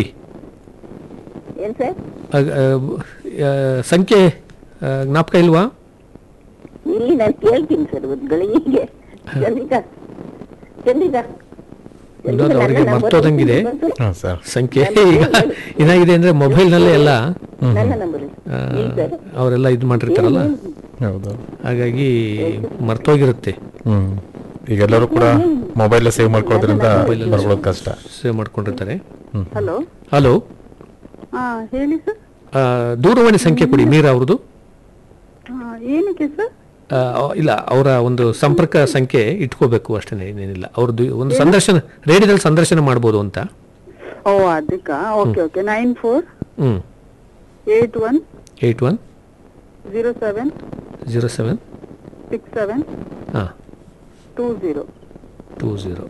ಏನ್ ಸರ್ ಆ, ಆ, ಆ, ಸಂಖ್ಯೆ ಆ, ಜ್ಞಾಪಕ ಇಲ್ವಾ ಇಲ್ಲಿ ನಾನು ಕೇಳ್ತೀನಿ ಸರ್ ಒಂದು ಗಳಿಗೆ ಚಂದ್ರಿಕಾ ಚಂದ್ರಿಕಾ ವಿನೋದ್ ಅವರಿಗೆ ಮರ್ತೋದಂಗಿದೆ ಹಾಂ ಸರ್ ಸಂಖ್ಯೆ ಈಗ ಏನಾಗಿದೆ ಅಂದ್ರೆ ಮೊಬೈಲ್ನಲ್ಲೇ ಎಲ್ಲ ನನ್ನ ನಂಬರ್ ಆ, ಅವರೆಲ್ಲ ಇದು ಮಾಡಿರ್ತಾರಲ್ಲ ಹೌದು ಹಾಗಾಗಿ ಮರ್ತೋಗಿರುತ್ತೆ ಹ್ಮ್ ಈಗ ಎಲ್ಲರೂ ಕೂಡ ಮೊಬೈಲ್ ಸೇವ್ ಮಾಡ್ಕೊಳ್ಳೋದ್ರಿಂದ ಬರ್ಕೊಳ್ಳೋದು ಕಷ್ಟ ಸೇವ್ ಮಾಡ್ಕೊಂಡಿರ್ತಾರೆ ಹಲೋ ಹಲೋ ಹಾ ಹೇಳಿ ಸರ್ ಆ, ದೂರವಾಣಿ ಸಂಖ್ಯೆ ಕೊಡಿ ಮೀರಾ ಅವ್ರದ್ದು ಹಾ ಏನಕ್ಕೆ ಸರ್ ಆ, ಇಲ್ಲ ಅವರ ಒಂದು ಸಂಪರ್ಕ ಸಂಖ್ಯೆ ಇಟ್ಕೋಬೇಕು ಅಷ್ಟೇ ಏನೇನಿಲ್ಲ ಅವ್ರದ್ದು ಒಂದು ಸಂದರ್ಶನ ರೇಡಿಯೋದಲ್ಲಿ ಸಂದರ್ಶನ ಮಾಡ್ಬೋದು ಅಂತ ಓ ಅದಕ್ಕ okay okay nine four hmm eight one eight one zero seven zero seven six seven ಹಾಂ ಟೂ ಜೀರೋ ಟೂ ಝೀರೋ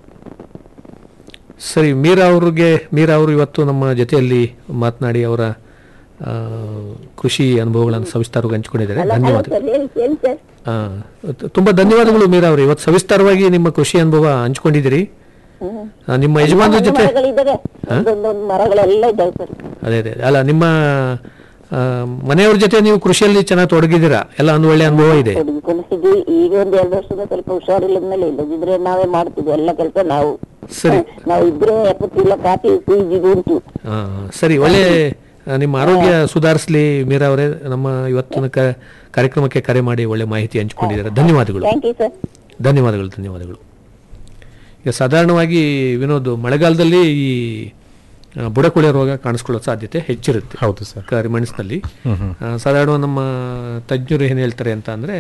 ಸರಿ ಮೀರಾ ಅವ್ರಿಗೆ ಮೀರಾ ಅವರು ಇವತ್ತು ನಮ್ಮ ಜೊತೆಯಲ್ಲಿ ಮಾತನಾಡಿ ಅವರ ಆ, ಕೃಷಿ ಅನುಭವಗಳನ್ನು ಸವಿಸ್ತಾರವಾಗಿ ಹಂಚಿಕೊಂಡಿದ್ದಾರೆ ಅಲ್ಲ ಹಲೋ ಧನ್ಯವಾದ ಸರ್ ಹೇಳಿ ಹೇಳಿ ಸರ್ ಆ, ತ- ತುಂಬಾ ಧನ್ಯವಾದಗಳು ಮೀರಾ ಅವರು ಇವತ್ತು ಸವಿಸ್ತಾರವಾಗಿ ನಿಮ್ಮ ಕೃಷಿ ಅನುಭವ ಹಂಚಿಕೊಂಡಿದ್ದೀರಿ ಆ, ನಿಮ್ಮ ಯಜಮಾನರ ಜೊತೆ ಮರಗಳಿದ್ದಾವೆ ಒಂದೊಂದೊಂದು ಮರಗಳೆಲ್ಲ ಇದ್ದಾವೆ ಸರ್ ಅದೇ ಅದೇ ಅಲ್ಲ ನಿಮ್ಮ ಆ, ಮನೆಯವ್ರ ಜೊತೆ ನೀವು ಕೃಷಿಯಲ್ಲಿ ಚೆನ್ನಾಗಿ ತೊಡಗಿದ್ದೀರಾ ಎಲ್ಲ ಒಂದು ಒಳ್ಳೆ ಅನುಭವ ಇದೆ ತೊಡಗಿಕೊಂಡಿದ್ದೀವಿ ಈಗ ಒಂದ್ ಎರಡು ವರ್ಷದ ಸ್ವಲ್ಪ ಹುಷಾರಿಲ್ಲದ್ಮೇಲೆ ಇಲ್ಲದಿದ್ರೆ ನಾವೇ ಮಾಡ್ತಿದ್ವಿ ಎಲ್ಲ ಕೆಲಸ ನಾವು ಸರಿ ನಾವು ಇದ್ರೆ ಎಪ್ಪತ್ತಿಲ್ಲ ಕಾಫಿ ಕುಯ್ದಿದ್ದು ಉಂಟು ಆ, ಸರಿ ಒಳ್ಳೆ ಆ, ನಿಮ್ಮ ಆರೋಗ್ಯ ಸುಧಾರಿಸಲಿ ಮೀರಾ ಅವರೇ ನಮ್ಮ ಇವತ್ತಿನ ಕ- ಕಾರ್ಯಕ್ರಮಕ್ಕೆ ಕರೆ ಮಾಡಿ ಒಳ್ಳೆ ಮಾಹಿತಿ ಹಂಚಿಕೊಂಡಿದ್ದಾರೆ ಧನ್ಯವಾದಗಳು ಥ್ಯಾಂಕ್ ಯು ಸರ್ ಧನ್ಯವಾದಗಳು ಧನ್ಯವಾದಗಳು ಈಗ ಸಾಧಾರಣವಾಗಿ ವಿನೋದ್ ಮಳೆಗಾಲದಲ್ಲಿ ಈ ಆ, ಬುಡಕೊಳೆ ರೋಗ ಕಾಣಿಸ್ಕೊಳ್ಳೋ ಸಾಧ್ಯತೆ ಹೆಚ್ಚಿರುತ್ತೆ ಹೌದು ಸರ್ ಕರಿ ಮೆಣಸಿನಲ್ಲಿ ಆ, ಸಾಧಾರಣ ನಮ್ಮ ತಜ್ಞರು ಏನು ಹೇಳ್ತಾರೆ ಅಂತ ಅಂದರೆ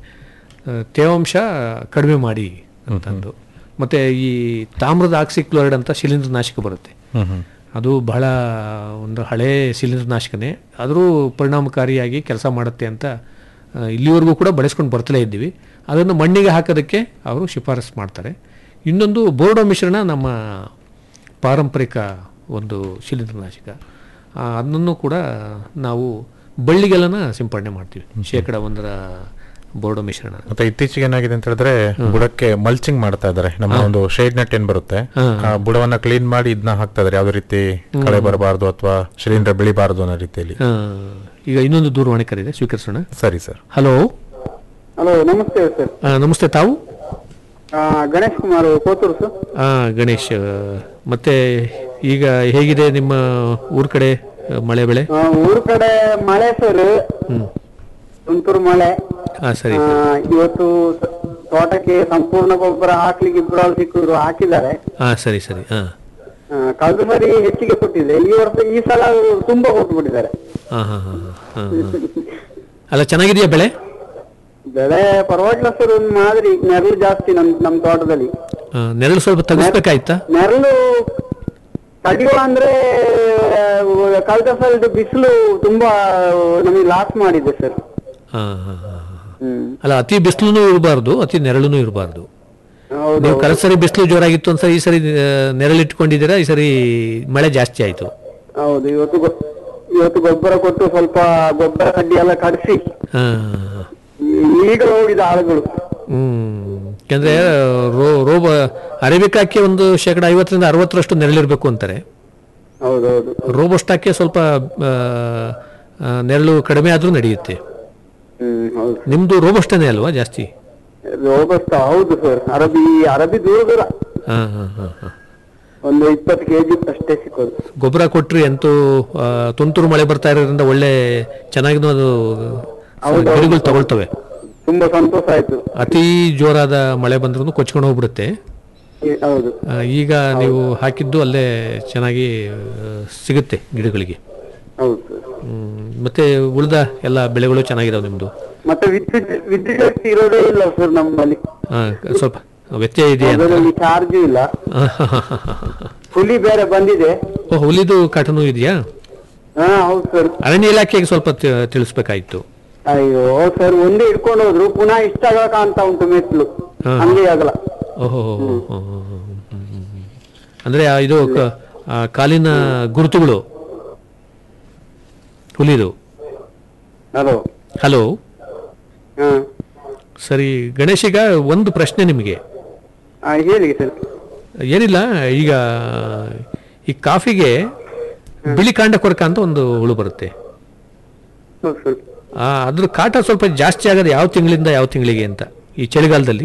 ತೇವಾಂಶ ಕಡಿಮೆ ಮಾಡಿ ಅಂತಂದು ಮತ್ತು ಈ ತಾಮ್ರದ ಆಕ್ಸಿಕ್ಲೋರೈಡ್ ಅಂತ ಶಿಲೀಂಧ್ರ ನಾಶಕ ಬರುತ್ತೆ ಹ್ಮ್ ಹ್ಮ್ ಅದು ಬಹಳ ಒಂದು ಹಳೇ ಶಿಲೀಂಧ್ರ ನಾಶಕನೇ ಆದರೂ ಪರಿಣಾಮಕಾರಿಯಾಗಿ ಕೆಲಸ ಮಾಡುತ್ತೆ ಅಂತ ಆ, ಇಲ್ಲಿವರೆಗೂ ಕೂಡ ಬಳಸ್ಕೊಂಡು ಬರ್ತಲೇ ಇದ್ದೀವಿ ಅದನ್ನು ಮಣ್ಣಿಗೆ ಹಾಕೋದಕ್ಕೆ ಅವರು ಶಿಫಾರಸು ಮಾಡ್ತಾರೆ ಇನ್ನೊಂದು ಬೋರ್ಡೋ ಮಿಶ್ರಣ ನಮ್ಮ ಪಾರಂಪರಿಕ ಒಂದು ಶಿಲೀಂಧ್ರನಾಶಕ ಆ, ಅದನ್ನು ಕೂಡ ನಾವು ಬಳ್ಳಿಗೆಲ್ಲನ ಸಿಂಪಡಣೆ ಮಾಡ್ತೀವಿ ಶೇಕಡ ಒಂದರ ಬೋರ್ಡೋ ಮಿಶ್ರಣ ಮತ್ತೆ ಇತ್ತೀಚೆಗೆ ಏನಾಗಿದೆ ಅಂತ ಹೇಳಿದ್ರೆ ಬುಡಕ್ಕೆ ಮಲ್ಚಿಂಗ್ ಮಾಡ್ತಾ ಇದ್ದಾರೆ ನಮ್ಮ ಒಂದು ಶೇಡ್ ನೆಟ್ ಏನ್ ಬರುತ್ತೆ ಹಾ. ಆ ಬುಡವನ್ನ ಕ್ಲೀನ್ ಮಾಡಿ ಇದನ್ನ ಹಾಕ್ತಾ ಇದಾರೆ ಯಾವ್ದೇ ರೀತಿ ಕಳೆ ಬರಬಾರ್ದು ಅಥವಾ ಶಿಲೀಂಧ್ರ ಬೆಳಿಬಾರದು ಅನ್ನೋ ರೀತಿಯಲ್ಲಿ ಆ, ಈಗ ಇನ್ನೊಂದು ದೂರವಾಣಿ ಕರೆಇದೆ ಸ್ವೀಕರಿಸೋಣ ಸರಿ ಸರ್ ಹಲೋ ಹಲೋ ನಮಸ್ತೆ ಸರ್ ಆ, ನಮಸ್ತೆ ತಾವು ಗಣೇಶ್ ಕುಮಾರ್ ಕೋತೂರು ಸರ್ ಆ, ಗಣೇಶ್ ಆ, ಮತ್ತೆ ಈಗ ಹೇಗಿದೆ ನಿಮ್ಮ ಊರ್ ಕಡೆ ಆ, ಮಳೆ ಬೆಳೆ ಊರ್ ಕಡೆ ಮಳೆ ಸರ್ ಹ್ಮ್ ತುಂತುರು ಮಳೆ ಹಾ ಸರಿ ಆ, ಇವತ್ತು ತ- ತೋಟಕ್ಕೆ ಸಂಪೂರ್ಣ ಗೊಬ್ಬರ ಹಾಕ್ಲಿಕ್ಕೆ ಇಬ್ಬರು ಸಿಕ್ಕರು ಹಾಕಿದ್ದಾರೆ ಹಾ ಸರಿ ಸರಿ ಹಾ ಆ, ಕಳೆದ ಸರಿ ಹೆಚ್ಚಿಗೆ ಕೊಟ್ಟಿದೆ ಈ ವರ್ಷ ಈ ಸಲ ತುಂಬಾ ಕೊಟ್ಬಿಟ್ಟಿದ್ದಾರೆ ಹಾ ಹಾ ಹಾ ಹಾ ಹಾ. ಅಲ್ಲ ಚೆನ್ನಾಗಿದೆಯಾ ಬೆಳೆ ಬೆಳೆ ಪರವಾಗಿಲ್ಲ ಸರ್ ಒಂದು ಮಾದರಿ ನೆರಳು ಜಾಸ್ತಿ ನಮ್ ನಮ್ ತೋಟದಲ್ಲಿ ಆ, ನೆರಳು ಸ್ವಲ್ಪ ತೆಗಿಸ್ಬೇಕಾಯ್ತಾ ನೆರಳು ತಡೆಯುವ ಅಂದ್ರೆ ಆ, ಕಳೆದ ಸಲ ಬಿಸಿಲು ತುಂಬಾ ನಮಗೆ ಲಾಸ್ ಮಾಡಿದೆ ಸರ್ ಹಾ ಹಾ ಹಾ ಹಾ. ಹ್ಮ್ ಅಲ್ಲ ಅತಿ ಬಿಸಿಲು ಇರಬಾರ್ದು ಅತಿ ನೆರಳುನು ಇರಬಾರ್ದು ಹೌದು ನೀವು ಕಳೆದ ಸರಿ ಬಿಸಿಲು ಜೋರಾಗಿತ್ತು ಅಂತ ಈ ಸರಿ ಆ, ನೆರಳಿಟ್ಕೊಂಡಿದ್ದೀರಾ ಈ ಸರಿ ಮಳೆ ಜಾಸ್ತಿ ಆಯ್ತು ಹೌದು ಇವತ್ತು ಗೊ- ಇವತ್ತು ಗೊಬ್ಬರ ಕೊಟ್ಟು ಸ್ವಲ್ಪ ಗೊಬ್ಬರ ಕಡ್ಡಿ ಎಲ್ಲ ಕಡಿಸಿ ಹಾ ಈಗ ಹೋಗಿದ ಆಳುಗಳು ಹ್ಮ್ ಯಾಕಂದ್ರೆ ರೋ ರೋಬ ಅರೇಬಿಕಾಕ್ಕೆ ಒಂದು ಶೇಕಡ ಐವತ್ತರಿಂದ ಅರವತ್ತರಷ್ಟು ನೆರಳಿರ್ಬೇಕು ಅಂತಾರೆ ಹೌದೌದು ರೋಬಸ್ಟಾಕ್ಕೆ ಸ್ವಲ್ಪ ಆ, ಆ, ನೆರಳು ಕಡಿಮೆ ಆದ್ರೂ ನಡೆಯುತ್ತೆ ಹ್ಮ್ ಹೌದು ನಿಮ್ದು ರೋಬಸ್ಟನೇ ಅಲ್ವಾ ಜಾಸ್ತಿ ರೋಬಸ್ಟ ಹೌದು ಸರ್ ಅರಬಿ ಅರಬಿ ದೂರ ದೂರ ಹಾ ಹಾ ಹಾ ಹಾ ಒಂದು ಇಪ್ಪತ್ತು ಕೆಜಿ ಅಷ್ಟೇ ಸಿಕ್ಕೋದು ಗೊಬ್ಬರ ಕೊಟ್ರಿ ಅಂತೂ ಆ, ತುಂತುರು ಮಳೆ ಬರ್ತಾ ಇರೋದ್ರಿಂದ ಒಳ್ಳೆ ಚೆನ್ನಾಗಿನೂ ಅದು ಗಿಡಗಳು ತಗೊಳ್ತವೆ ತುಂಬಾ ಸಂತೋಷ ಆಯ್ತು ಅತಿ ಜೋರಾದ ಮಳೆ ಬಂದ್ರೂ ಕೊಚ್ಕೊಂಡು ಹೋಗ್ಬಿಡುತ್ತೆ ಈ- ಹೌದು ಆ, ಈಗ ನೀವು ಹಾಕಿದ್ದು ಅಲ್ಲೇ ಚೆನ್ನಾಗಿ ಆ, ಸಿಗುತ್ತೆ ಗಿಡಗಳಿಗೆ ಹೌದು ಸರ್ ಹ್ಮ್, ಮತ್ತೆ ಉಳಿದ ಎಲ್ಲ ಬೆಳೆಗಳು ಚೆನ್ನಾಗಿದಾವೆ ನಿಮ್ದು ಮತ್ತೆ ವಿದ್ಯುತ್ ವಿದ್ಯುತ್ ಶಕ್ತಿ ಇರೋದೇ ಇಲ್ಲ ಸರ್ ನಮ್ಮಲ್ಲಿ ಆ, ಸ್ವಲ್ಪ ವ್ಯತ್ಯಯ ಇದೆಯಾ ಅಂತ ಅದರಲ್ಲಿ ಚಾರ್ಜ್ ಇಲ್ಲ ಹುಲಿ ಬೇರೆ ಬಂದಿದೆ ಓ ಹುಲಿದು ಕಾಟನೂ ಇದೆಯಾ ಹಾ ಹೌದು ಸರ್ ಅರಣ್ಯ ಇಲಾಖೆಗೆ ಸ್ವಲ್ಪ ತಿ- ತಿಳಿಸ್ಬೇಕಾಯ್ತು ಅಯ್ಯೋ ಸರ್ ಒಂದೇ ಇಟ್ಕೊಂಡು ಹೋದ್ರು ಪುನಃ ಇಷ್ಟ ಆಗಲ್ಲ ಕಾಣ್ತಾ ಉಂಟು ಮೆಟ್ಲು ಹಾ. ಹಂಗೆ ಆಗಲ್ಲ ಓಹೋ ಹ್ಮ್, ಹ್ಮ್, ಹ್ಮ್, ಹ್ಮ್, ಹ್ಮ್. ಅಂದ್ರೆ ಆ ಇದು ಕ- ಆ ಕಾಲಿನ ಗುರುತುಗಳು ಹುಲಿದು ಹಲೋ ಹಲೋ ಹಾ ಸರಿ ಗಣೇಶ್ ಈಗ ಒಂದು ಪ್ರಶ್ನೆ ನಿಮಗೆ ಆ, ಹೇಳಿ ಸರ್ ಏನಿಲ್ಲ ಈಗ ಈ ಕಾಫಿಗೆ ಬಿಳಿ ಕಾಂಡ ಕೊರಕ ಅಂತ ಒಂದು ಹುಳು ಬರುತ್ತೆ ಹೌದು ಸರ್ ಆ ಅದ್ರ ಕಾಟ ಸ್ವಲ್ಪ ಜಾಸ್ತಿ ಆಗೋದು ಯಾವ ತಿಂಗಳಿಂದ ಯಾವ ತಿಂಗಳಿಗೆ ಅಂತ ಈ ಚಳಿಗಾಲದಲ್ಲಿ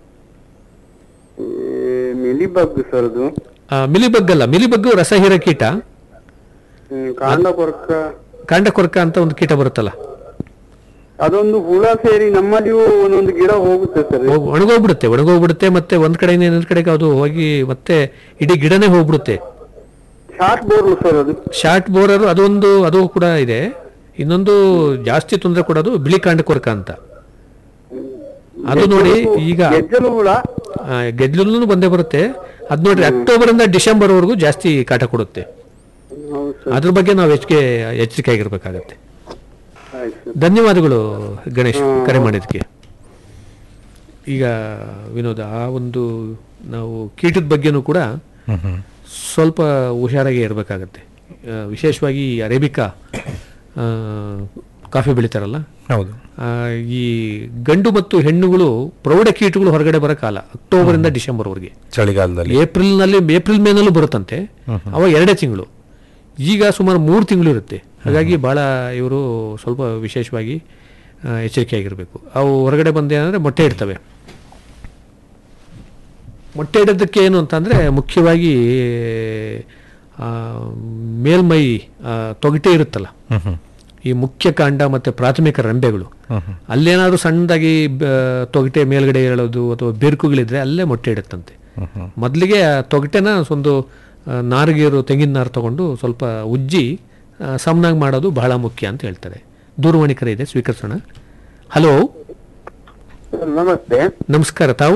ಮಿಲಿಬಗ್ ಸರ್ ಅದು ಆ, ಮಿಲಿಬಗ್ ಅಲ್ಲ ಮಿಲಿಬಗ್ಗು ರಸಹೀರ ಕೀಟ ಹ್ಮ್, ಕಾಂಡ ಕೊರಕ ಕಾಂಡ ಕೊರಕ ಅಂತ ಒಂದು ಕೀಟ ಬರುತ್ತಲ್ಲ ಅದೊಂದು ಹುಳ ಸೇರಿ ನಮ್ಮಲ್ಲಿಯೂ ಒಂದೊಂದು ಗಿಡ ಹೋಗುತ್ತೆ ಸರ್ ಹೋಗ್- ಒಣಗೋಗ್ಬಿಡುತ್ತೆ ಒಣಗೋಗ್ಬಿಡುತ್ತೆ ಮತ್ತೆ ಒಂದ್ ಕಡೆಯಿಂದ ಇನ್ನೊಂದ್ ಕಡೆಗೆ ಅದು ಹೋಗಿ ಮತ್ತೆ ಇಡೀ ಗಿಡನೇ ಹೋಗ್ಬಿಡುತ್ತೆ ಶಾರ್ಟ್ ಬೋರ್ಲು ಸರ್ ಅದು ಶಾರ್ಟ್ ಬೋರರು ಅದೊಂದು ಅದು ಕೂಡ ಇದೆ ಇನ್ನೊಂದು ಜಾಸ್ತಿ ತೊಂದರೆ ಕೊಡೋದು ಬಿಳಿ ಕಾಂಡ ಕೊರಕ ಅಂತ ಅದು ನೋಡಿ ಈಗ ಗೆಜ್ಜಲು ಹುಳ ಗೆದ್ಲು ಬಂದೇ ಬರುತ್ತೆ ಅದ್ ನೋಡ್ರಿ ಅಕ್ಟೋಬರ್ ಇಂದ ಡಿಸೆಂಬರ್ ವರೆಗೂ ಜಾಸ್ತಿ ಕಾಟ ಕೊಡುತ್ತೆ ಹೌದು ಸರ್ ಅದ್ರ ಬಗ್ಗೆ ನಾವು ಹೆಚ್ಚಿಗೆ ಎಚ್ಚರಿಕೆ ಆಗಿರ್ಬೇಕಾಗತ್ತೆ ಆಯ್ತು ಸರ್ ಧನ್ಯವಾದಗಳು ಗಣೇಶ್ ಕರೆ ಮಾಡಿದ್ದಕ್ಕೆ ಈಗ ವಿನೋದ ಆ ಒಂದು ನಾವು ಕೀಟದ ಬಗ್ಗೆನೂ ಕೂಡ ಸ್ವಲ್ಪ ಹುಷಾರಾಗಿ ಇರಬೇಕಾಗತ್ತೆ ಆ, ವಿಶೇಷವಾಗಿ ಈ ಅರೇಬಿಕಾ ಆ, ಕಾಫಿ ಬೆಳಿತಾರಲ್ಲ ಹೌದು ಆ, ಈ ಗಂಡು ಮತ್ತು ಹೆಣ್ಣುಗಳು ಪ್ರೌಢ ಕೀಟಗಳು ಹೊರಗಡೆ ಬರೋ ಕಾಲ ಅಕ್ಟೋಬರಿಂದ ಡಿಸೆಂಬರ್ವರೆಗೆ ಚಳಿಗಾಲದಲ್ಲಿ ಏಪ್ರಿಲ್ನಲ್ಲಿ ಏಪ್ರಿಲ್ ಮೇನಲ್ಲೂ ಬರುತ್ತಂತೆ ಅವಾಗ ಎರಡೇ ತಿಂಗಳು ಈಗ ಸುಮಾರು ಮೂರು ತಿಂಗಳು ಇರುತ್ತೆ ಹಾಗಾಗಿ ಭಾಳ ಇವರು ಸ್ವಲ್ಪ ವಿಶೇಷವಾಗಿ ಆ, ಎಚ್ಚರಿಕೆಯಾಗಿರಬೇಕು ಅವು ಹೊರಗಡೆ ಬಂದೆ ಅಂದರೆ ಮೊಟ್ಟೆ ಇಡ್ತವೆ ಮೊಟ್ಟೆ ಇಡೋದಕ್ಕೆ ಏನು ಅಂತಂದರೆ ಮುಖ್ಯವಾಗಿ ಆ, ಮೇಲ್ಮೈ ಆ, ತೊಗಟೆ ಇರುತ್ತಲ್ಲ ಹ್ಮ್ ಹ್ಮ್ ಈ ಮುಖ್ಯ ಕಾಂಡ ಮತ್ತು ಪ್ರಾಥಮಿಕ ರೆಂಬೆಗಳು ಅಲ್ಲೇನಾದ್ರೂ ಸಣ್ಣದಾಗಿ ಬ- ತೊಗಟೆ ಮೇಲ್ಗಡೆ ಹೇಳೋದು ಅಥವಾ ಬಿರುಕುಗಳಿದ್ರೆ ಅಲ್ಲೇ ಮೊಟ್ಟೆ ಇಡುತ್ತಂತೆ ಮೊದಲಿಗೆ ಆ ತೊಗಟೆನ ಒಂದು ಆ, ನಾರಿಗೇರು ತೆಂಗಿನ ನಾರು ತಗೊಂಡು ಸ್ವಲ್ಪ ಉಜ್ಜಿ ಆ, ಸಮನಾಗಿ ಮಾಡೋದು ಬಹಳ ಮುಖ್ಯ ಅಂತ ಹೇಳ್ತಾರೆ ದೂರವಾಣಿ ಕರೆ ಇದೆ ಸ್ವೀಕರಿಸೋಣ ಹಲೋ ನಮಸ್ತೆ ನಮಸ್ಕಾರ ತಾವು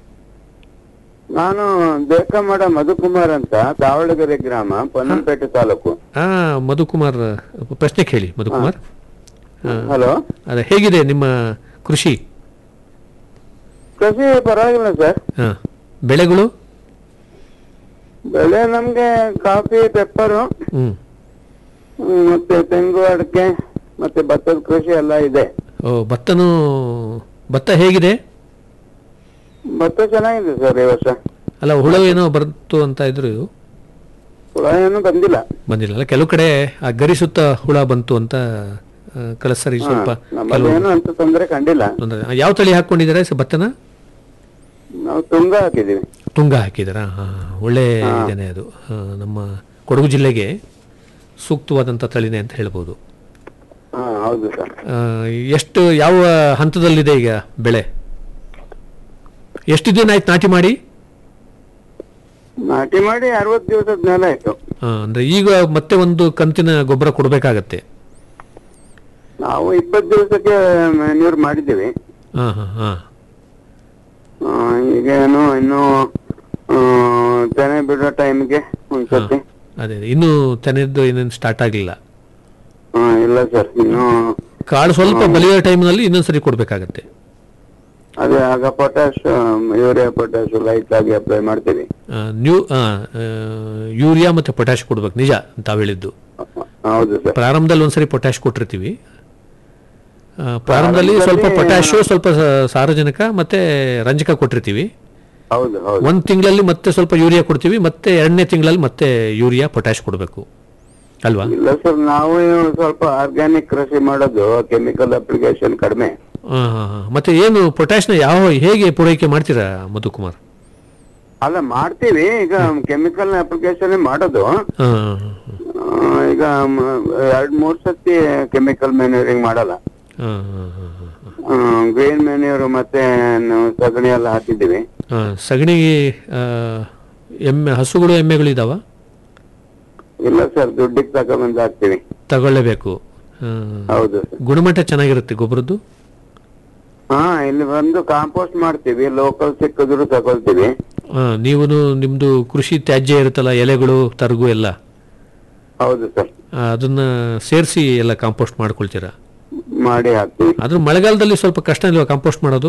ನಾನು ಬೇಕಮಡ ಮಧುಕುಮಾರ್ ಅಂತ ದಾವಣಗೆರೆ ಗ್ರಾಮ ಪೊನ್ನಂಪೇಟೆ ತಾಲೂಕು ಆ ಮಧುಕುಮಾರ್ ಪ್ರಶ್ನೆ ಕೇಳಿ ಮಧುಕುಮಾರ್ ಆ, ಹಲೋ ಅದೇ ಹೇಗಿದೆ ನಿಮ್ಮ ಕೃಷಿ ಕೃಷಿ ಪರವಾಗಿಲ್ಲ ಸರ್ ಆ, ಬೆಳೆಗಳು ಬೆಳೆ ನಮ್ಗೆ ಕಾಫಿ ಪೆಪ್ಪರು ಹ್ಞೂ ಮತ್ತೆ ತೆಂಗು ಅಡಿಕೆ ಮತ್ತೆ ಭತ್ತದ ಕೃಷಿ ಎಲ್ಲ ಇದೆ ಓ ಭತ್ತನೂ ಭತ್ತ ಹೇಗಿದೆ ಭತ್ತ ಚೆನ್ನಾಗಿದೆ ಸರ್ ಈ ವರ್ಷ ಅಲ್ಲ ಹುಳ ಏನೋ ಬರ್ತು ಅಂತ ಇದ್ರು ಹುಳ ಏನು ಬಂದಿಲ್ಲ ಬಂದಿಲ್ಲ ಅಲ್ಲ ಕೆಲವು ಕಡೆ ಆ ಗರಿ ಸುತ್ತ ಹುಳ ಬಂತು ಅಂತ ಆ, ಕಳೆದ ಸರಿ ಸ್ವಲ್ಪ ನಮ್ಮಲ್ಲಿ ಕೆಲವು ಏನು ಅಂತ ತೊಂದರೆ ಕಂಡಿಲ್ಲ ತೊಂದ್ರೆ ಯಾವ ತಳಿ ಹಾಕೊಂಡಿದ್ದಾರೆ ಸ- ಭತ್ತನ ನಾವು ತುಂಗ ಹಾಕಿದೀವಿ ತುಂಗ ಹಾಕಿದಾರಾ ಹಾ, ಒಳ್ಳೆ ಇದೇನೆ ಅದು ಆ, ನಮ್ಮ ಕೊಡಗು ಜಿಲ್ಲೆಗೆ ಸೂಕ್ತವಾದಂಥ ತಳಿನೇ ಅಂತ ಹೇಳ್ಬೋದು ಹಾ ಹೌದು ಸರ್ ಆ, ಎಷ್ಟು ಯಾವ ಹಂತದಲ್ಲಿದೆ ಈಗ ಬೆಳೆ ಎಷ್ಟು ದಿನ ಆಯ್ತು ನಾಟಿ ಮಾಡಿ ನಾಟಿ ಮಾಡಿ ಅರವತ್ತು ದಿವಸದ ಮೇಲೆ ಆಯ್ತು ಆ, ಅಂದ್ರೆ ಈಗ ಮತ್ತೆ ಒಂದು ಕಂತಿನ ಗೊಬ್ಬರ ಕೊಡಬೇಕಾಗತ್ತೆ ನಾವು ಇಪ್ಪತ್ತು ದಿವಸಕ್ಕೆ ಮ್ಯಾನ್ಯೂರ್ ಮಾಡಿದ್ದೀವಿ ಹಾಂ ಹಾಂ ಹಾಂ ಆ, ಈಗ ಏನು ಇನ್ನು ಆ, ತೆನೆ ಬಿಡೋ ಟೈಮ್ಗೆ ಒಂದ್ಸತಿ ಅದೇ ಅದೇ. ಇನ್ನೂ ತೆನೆದ್ದು ಏನೇನು ಸ್ಟಾರ್ಟ್ ಆಗಲಿಲ್ಲ ಹಾ ಇಲ್ಲ ಸರ್ ಇನ್ನು ಕಾಳು ಸ್ವಲ್ಪ ಬಲಿಯೋ ಟೈಮ್ನಲ್ಲಿ ಇನ್ನೊಂದ್ಸರಿ ಕೊಡಬೇಕಾಗತ್ತೆ ಅದೇ ಆಗ ಪೊಟ್ಯಾಶ್ ಯೂರಿಯಾ ಪೊಟ್ಯಾಶ್ ಲೈಟ್ ಆಗಿ ಅಪ್ಲೈ ಮಾಡ್ತೀವಿ ನ್ಯೂ ಯೂರಿಯಾ ಮತ್ತು ಪೊಟ್ಯಾಶ್ ಕೊಡ್ಬೇಕು ನಿಜ ತಾವು ಹೇಳಿದ್ದು ಹೌದು ಸರ್ ಪ್ರಾರಂಭದಲ್ಲಿ ಒಂದ್ಸರಿ ಪೊಟ್ಯಾಶ್ ಕೊಟ್ಟಿರ್ತೀವಿ ಆ, ಪ್ರಾರಂಭದಲ್ಲಿ ಸ್ವಲ್ಪ ಪೊಟ್ಯಾಶು ಸ್ವಲ್ಪ ಸ- ಸಾರಜನಕ ಮತ್ತೆ ರಂಜಕ ಕೊಟ್ಟಿರ್ತೀವಿ ಹೌದು ಹೌದು ಒಂದು ತಿಂಗಳಲ್ಲಿ ಮತ್ತೆ ಸ್ವಲ್ಪ ಯೂರಿಯಾ ಕೊಡ್ತೀವಿ ಮತ್ತೆ ಎರಡನೇ ತಿಂಗಳಲ್ಲಿ ಮತ್ತೆ ಯೂರಿಯಾ ಪೊಟ್ಯಾಶ್ ಕೊಡಬೇಕು ಅಲ್ವಾ ಇಲ್ಲ ಸರ್ ನಾವು ಸ್ವಲ್ಪ ಆರ್ಗ್ಯಾನಿಕ್ ಕೃಷಿ ಮಾಡೋದು ಕೆಮಿಕಲ್ ಅಪ್ಲಿಕೇಶನ್ ಕಡಿಮೆ ಹಾಂ ಹಾಂ ಹಾಂ ಮತ್ತೆ ಏನು ಪೊಟ್ಯಾಶ್ನ ಯಾವ ಹೇಗೆ ಪೂರೈಕೆ ಮಾಡ್ತೀರಾ ಮಧುಕುಮಾರ್ ಅಲ್ಲ ಮಾಡ್ತೀವಿ ಈಗ ಕೆಮಿಕಲ್ ಅಪ್ಲಿಕೇಶನ್ ಮಾಡೋದು ಹಾಂ ಆ, ಈಗ ಮ- ಎರಡ್ ಮೂರ್ ಸತಿ ಕೆಮಿಕಲ್ ಮ್ಯಾನ್ಯೂರಿಂಗ್ ಮಾಡಲ್ಲ ಹಾಂ ಹಾಂ ಹಾಂ ಗ್ರೀನ್ ಮ್ಯಾನ್ಯೂರ್ ಮತ್ತೆ ನಾವು ಸಗಣಿ ಎಲ್ಲ ಹಾಕಿದ್ದೀವಿ ಹಾಂ ಸಗಣಿ ಆ, ಎಮ್ಮೆ ಹಸುಗಳು ಎಮ್ಮೆಗಳು ಇದಾವ ಇಲ್ಲ ಸರ್ ದುಡ್ಡಿಗೆ ತಗೊಂಡ್ಬಂದು ಹಾಕ್ತೀವಿ ತಗೊಳ್ಳೇಬೇಕು ಆ, ಹೌದು ಸರ್ ಗುಣಮಟ್ಟ ಚೆನ್ನಾಗಿರುತ್ತೆ ಗೊಬ್ಬರದ್ದು ಹಾ ಇಲ್ಲಿ ಬಂದು ಕಾಂಪೋಸ್ಟ್ ಮಾಡ್ತೀವಿ ಲೋಕಲ್ ಸಿಕ್ಕಿದ್ರು ತಗೊಳ್ತೀವಿ ನೀವು ನಿಮ್ಮದು ಕೃಷಿ ತ್ಯಾಜ್ಯ ಇರುತ್ತಲ್ಲ ಎಲೆಗಳು ತರಗು ಎಲ್ಲ ಹೌದು ಸರ್ ಆ, ಅದನ್ನ ಸೇರಿಸಿ ಎಲ್ಲ ಕಾಂಪೋಸ್ಟ್ ಮಾಡ್ಕೊಳ್ತೀರಾ ಮಾಡಿ ಹಾಕ್ತೀವಿ ಆದ್ರೂ ಮಳೆಗಾಲದಲ್ಲಿ ಸ್ವಲ್ಪ ಕಷ್ಟ ಇಲ್ವಾ ಕಾಂಪೋಸ್ಟ್ ಮಾಡೋದು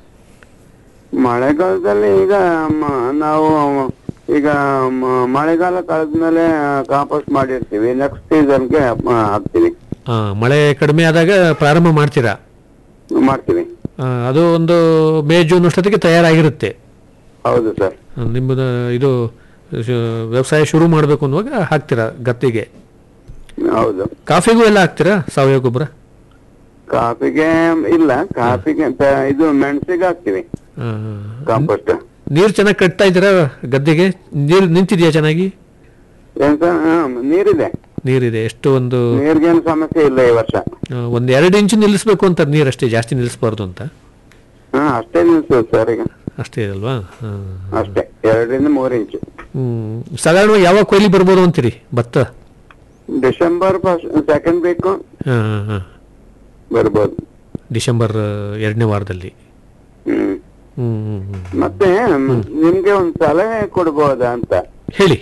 ಮಳೆಗಾಲದಲ್ಲಿ ಈಗ ಮ- ನಾವು ಈಗ ಮ- ಮಳೆಗಾಲ ಕಳೆದ್ಮೇಲೆ ಕಾಂಪೋಸ್ಟ್ ಮಾಡಿರ್ತೀವಿ ನೆಕ್ಸ್ಟ್ ಸೀಸನ್ಗೆ ಹಾಕ್ತೀವಿ ಆ, ಮಳೆ ಕಡಿಮೆ ಆದಾಗ ಪ್ರಾರಂಭ ಮಾಡ್ತೀರಾ ಮಾಡ್ತೀವಿ ಆ, ಅದು ಒಂದು ಮೇ ಜೂನ್ ಅಷ್ಟೊತ್ತಿಗೆ ತಯಾರಾಗಿರುತ್ತೆ ಹೌದು ಸರ್ ಆ, ನಿಮ್ಮದು ಇದು ಶು- ವ್ಯವಸಾಯ ಶುರು ಮಾಡಬೇಕು ಅನ್ನುವಾಗ ಹಾಕ್ತೀರಾ ಗದ್ದೆಗೆ ಹೌದು ಕಾಫಿಗೂ ಎಲ್ಲ ಹಾಕ್ತೀರಾ ಸಾವಯವ ಗೊಬ್ಬರ ಕಾಫಿಗೆ ಇಲ್ಲ ಕಾಫಿಗೆ ಪ- ಇದು ಮೆಣಸಿಗೆ ಹಾಕ್ತಿವಿ ಆ, ಕಾಂಪೋಸ್ಟ್ ನೀರು ಚೆನ್ನಾಗಿ ಕಟ್ತಾ ಇದ್ದೀರಾ ಗದ್ದೆಗೆ ನೀರು ನಿಂತಿದೆಯಾ ಚೆನ್ನಾಗಿ ಏನ್ ಸರ್ ಹ್ಮ್, ನೀರಿದೆ ನೀರಿದೆ ಎಷ್ಟು ಒಂದು ನೀರ್ಗೇನು ಸಮಸ್ಯೆ ಇಲ್ಲ ಈ ವರ್ಷ ಆ, ಒಂದು ಎರಡು ಇಂಚು ನಿಲ್ಲಿಸ್ಬೇಕು ಅಂತ ನೀರು ಅಷ್ಟೇ ಜಾಸ್ತಿ ನಿಲ್ಲಿಸಬಾರ್ದು ಅಂತ ಹಾ ಅಷ್ಟೇ ನಿಲ್ಸೋದು ಸರ್ ಈಗ ಅಷ್ಟೇ ಅಲ್ವಾ ಆ. ಅಷ್ಟೇ ಎರಡರಿಂದ ಮೂರು ಇಂಚು ಹ್ಮ್ ಸಾಧಾರಣವಾಗಿ ಯಾವಾಗ ಕೊಯ್ಲಿ ಬರ್ಬೋದು ಅಂತೀರಿ ಭತ್ತ ಡಿಸೆಂಬರ್ ಫಸ್ಟ್ ಸೆಕೆಂಡ್ ವೀಕು ಹಾಂ ಹಾಂ ಹಾಂ ಬರ್ಬೋದು ಡಿಸೆಂಬರ್ ಎರಡನೇ ವಾರದಲ್ಲಿ ಹ್ಮ್ ಹ್ಮ್ ಹ್ಮ್ ಹ್ಮ್ ಮತ್ತೆ ನಿಮ್ಗೆ ಒಂದು ಸಲಹೆ ಕೊಡ್ಬೋದಾ ಅಂತ ಹೇಳಿ